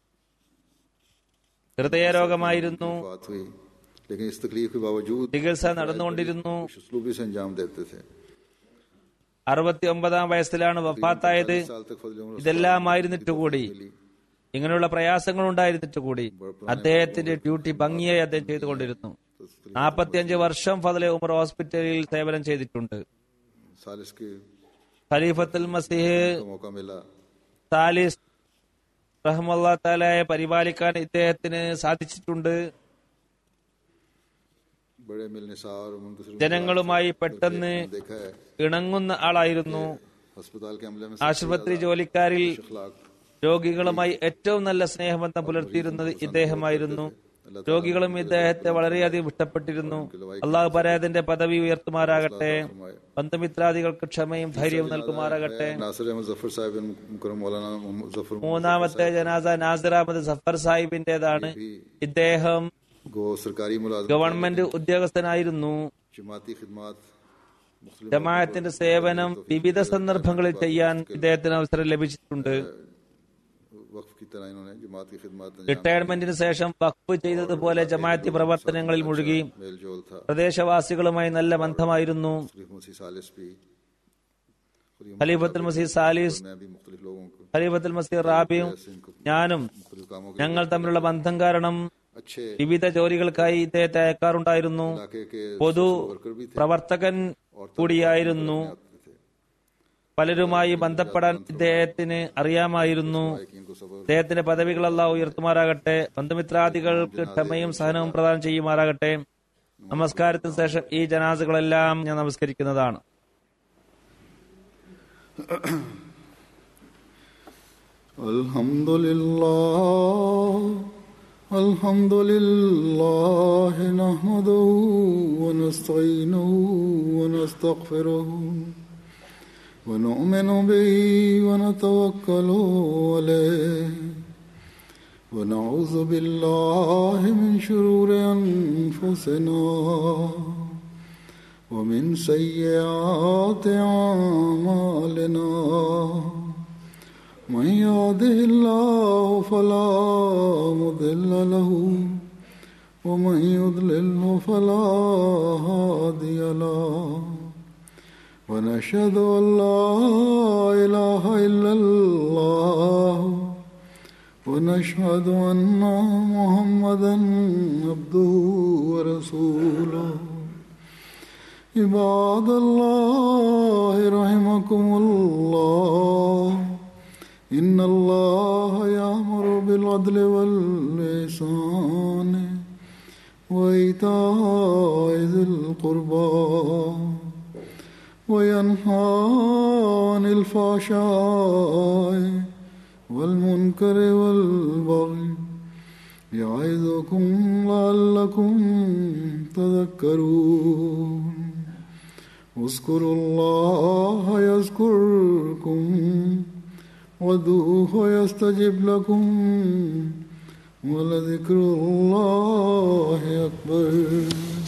ഹൃദയരോഗമായിരുന്നു है बात हुई लेकिन इस तकलीफ के बावजूद ചികിത്സ നടന്നുകൊണ്ടിരുന്നു कुछ उसलूबी से अंजाम देते थे അറുപത്തി ഒമ്പതാം വയസ്സിലാണ് വഫാത്തായത് साल तक फजल उम्र ഇതെല്ലാമായിരുന്നിട്ട് കൂടി ഇങ്ങനെയുള്ള പ്രയാസങ്ങൾ ഉണ്ടായിരുന്നിട്ട് കൂടി അദ്ദേഹത്തിന്റെ ഡ്യൂട്ടി ഭംഗിയായി അദ്ദേഹം ചെയ്തുകൊണ്ടിരുന്നു നാൽപ്പത്തിയഞ്ച് വർഷം ഫതലെ ഉമർ ഹോസ്പിറ്റലിൽ സേവനം ചെയ്തിട്ടുണ്ട് सालिस के ഖലീഫത്തുൽ മസീഹ് का मौका मिला സാലിസ് റഹ്മുല്ലാ താലയെ പരിപാലിക്കാൻ ഇദ്ദേഹത്തിന് സാധിച്ചിട്ടുണ്ട് बड़े मिलनिसार और मुनकसर ജനങ്ങളുമായി പെട്ടെന്ന് देखा है ഇണങ്ങുന്ന ആളായിരുന്നു अस्पताल के अमले में ആശുപത്രി ജോലിക്കാരിൽ अखलाक രോഗികളുമായി ഏറ്റവും നല്ല സ്നേഹബന്ധം പുലർത്തിയിരുന്നത് ഇദ്ദേഹമായിരുന്നു രോഗികളും ഇദ്ദേഹത്തെ വളരെയധികം ഇഷ്ടപ്പെട്ടിരുന്നു അള്ളാഹു പരാതിന്റെ പദവി ഉയർത്തുമാറാകട്ടെ ബന്ധുമിത്രാദികൾക്ക് ക്ഷമയും ധൈര്യവും നൽകുമാറാകട്ടെ नासिर अहमद जफर साहब मुकरम मौलाना मोहम्मद जफर മൂന്നാമത്തെ ജനാസ നാസിർ അഹമ്മദ് സഫർ സാഹിബിന്റേതാണ് ഇദ്ദേഹം गो सरकारी मुलाजम ഗവൺമെന്റ് ഉദ്യോഗസ്ഥനായിരുന്നു जमाती खिदमात मुख्तलिफ ജമാഅത്തിന്റെ സേവനം വിവിധ സന്ദർഭങ്ങളിൽ ചെയ്യാൻ ഇദ്ദേഹത്തിന് അവസരം ലഭിച്ചിട്ടുണ്ട് वक्फ की तरह इन्होंने जमात की खिदमत अंजाम റിട്ടയർമെന്റിന് ശേഷം വഖഫ് ചെയ്തതുപോലെ ജമാഅത്തി പ്രവർത്തനങ്ങളിൽ മുഴുകി मेल जोल था പ്രദേശവാസികളുമായി നല്ല ബന്ധമായിരുന്നു खलीफ मसीह सालिस भी खलीफ ഖലീഫത്തുൽ മസീദ് സാലിസ് मैं भी मुख्तलिफ लोगों को ഖലീഫത്തുൽ മസീദ് റാബിയും इनको ഞാനും मुख्तलिफ कामों के ഞങ്ങൾ തമ്മിലുള്ള ബന്ധം കാരണം अच्छे വിവിധ ജോലികൾക്കായി ഇദ്ദേഹത്തെ അയക്കാറുണ്ടായിരുന്നു इलाके के പൊതു वर्कर भी थे പ്രവർത്തകൻ കൂടിയായിരുന്നു आते थे പലരുമായി ബന്ധപ്പെടാൻ ഇദ്ദേഹത്തിന് അറിയാമായിരുന്നു कि इनको सबर അദ്ദേഹത്തിന്റെ പദവികൾ അല്ലാഹ് ഉയർത്തുമാറാകട്ടെ ബന്ധുമിത്രാദികൾക്ക് ക്ഷമയും സഹനവും പ്രദാനം ചെയ്യുമാറാകട്ടെ നമസ്കാരത്തിന് ശേഷം ഈ ജനാസകളെല്ലാം ഞാൻ നമസ്കരിക്കുന്നതാണ് الحمد لله الحمد لله نحمده ونستعينه ونستغفره ونؤمن به ونتوكل عليه ونعوذ بالله من شرور انفسنا ومن سيئات اعمالنا من يهده الله فلا مضل له ومن يضلله فلا هادي له ونشهد ان لا اله الا الله ونشهد ان محمدا عبده ورسوله عباد الله رحمكم الله إن الله يأمر بالعدل واللسان وإيتاء ذي القربى وينهى عن الفحشاء والمنكر والبغي يعظكم لعلكم تذكرون اذكروا الله يذكركم وادعوه يستجب لكم ولذكر الله أكبر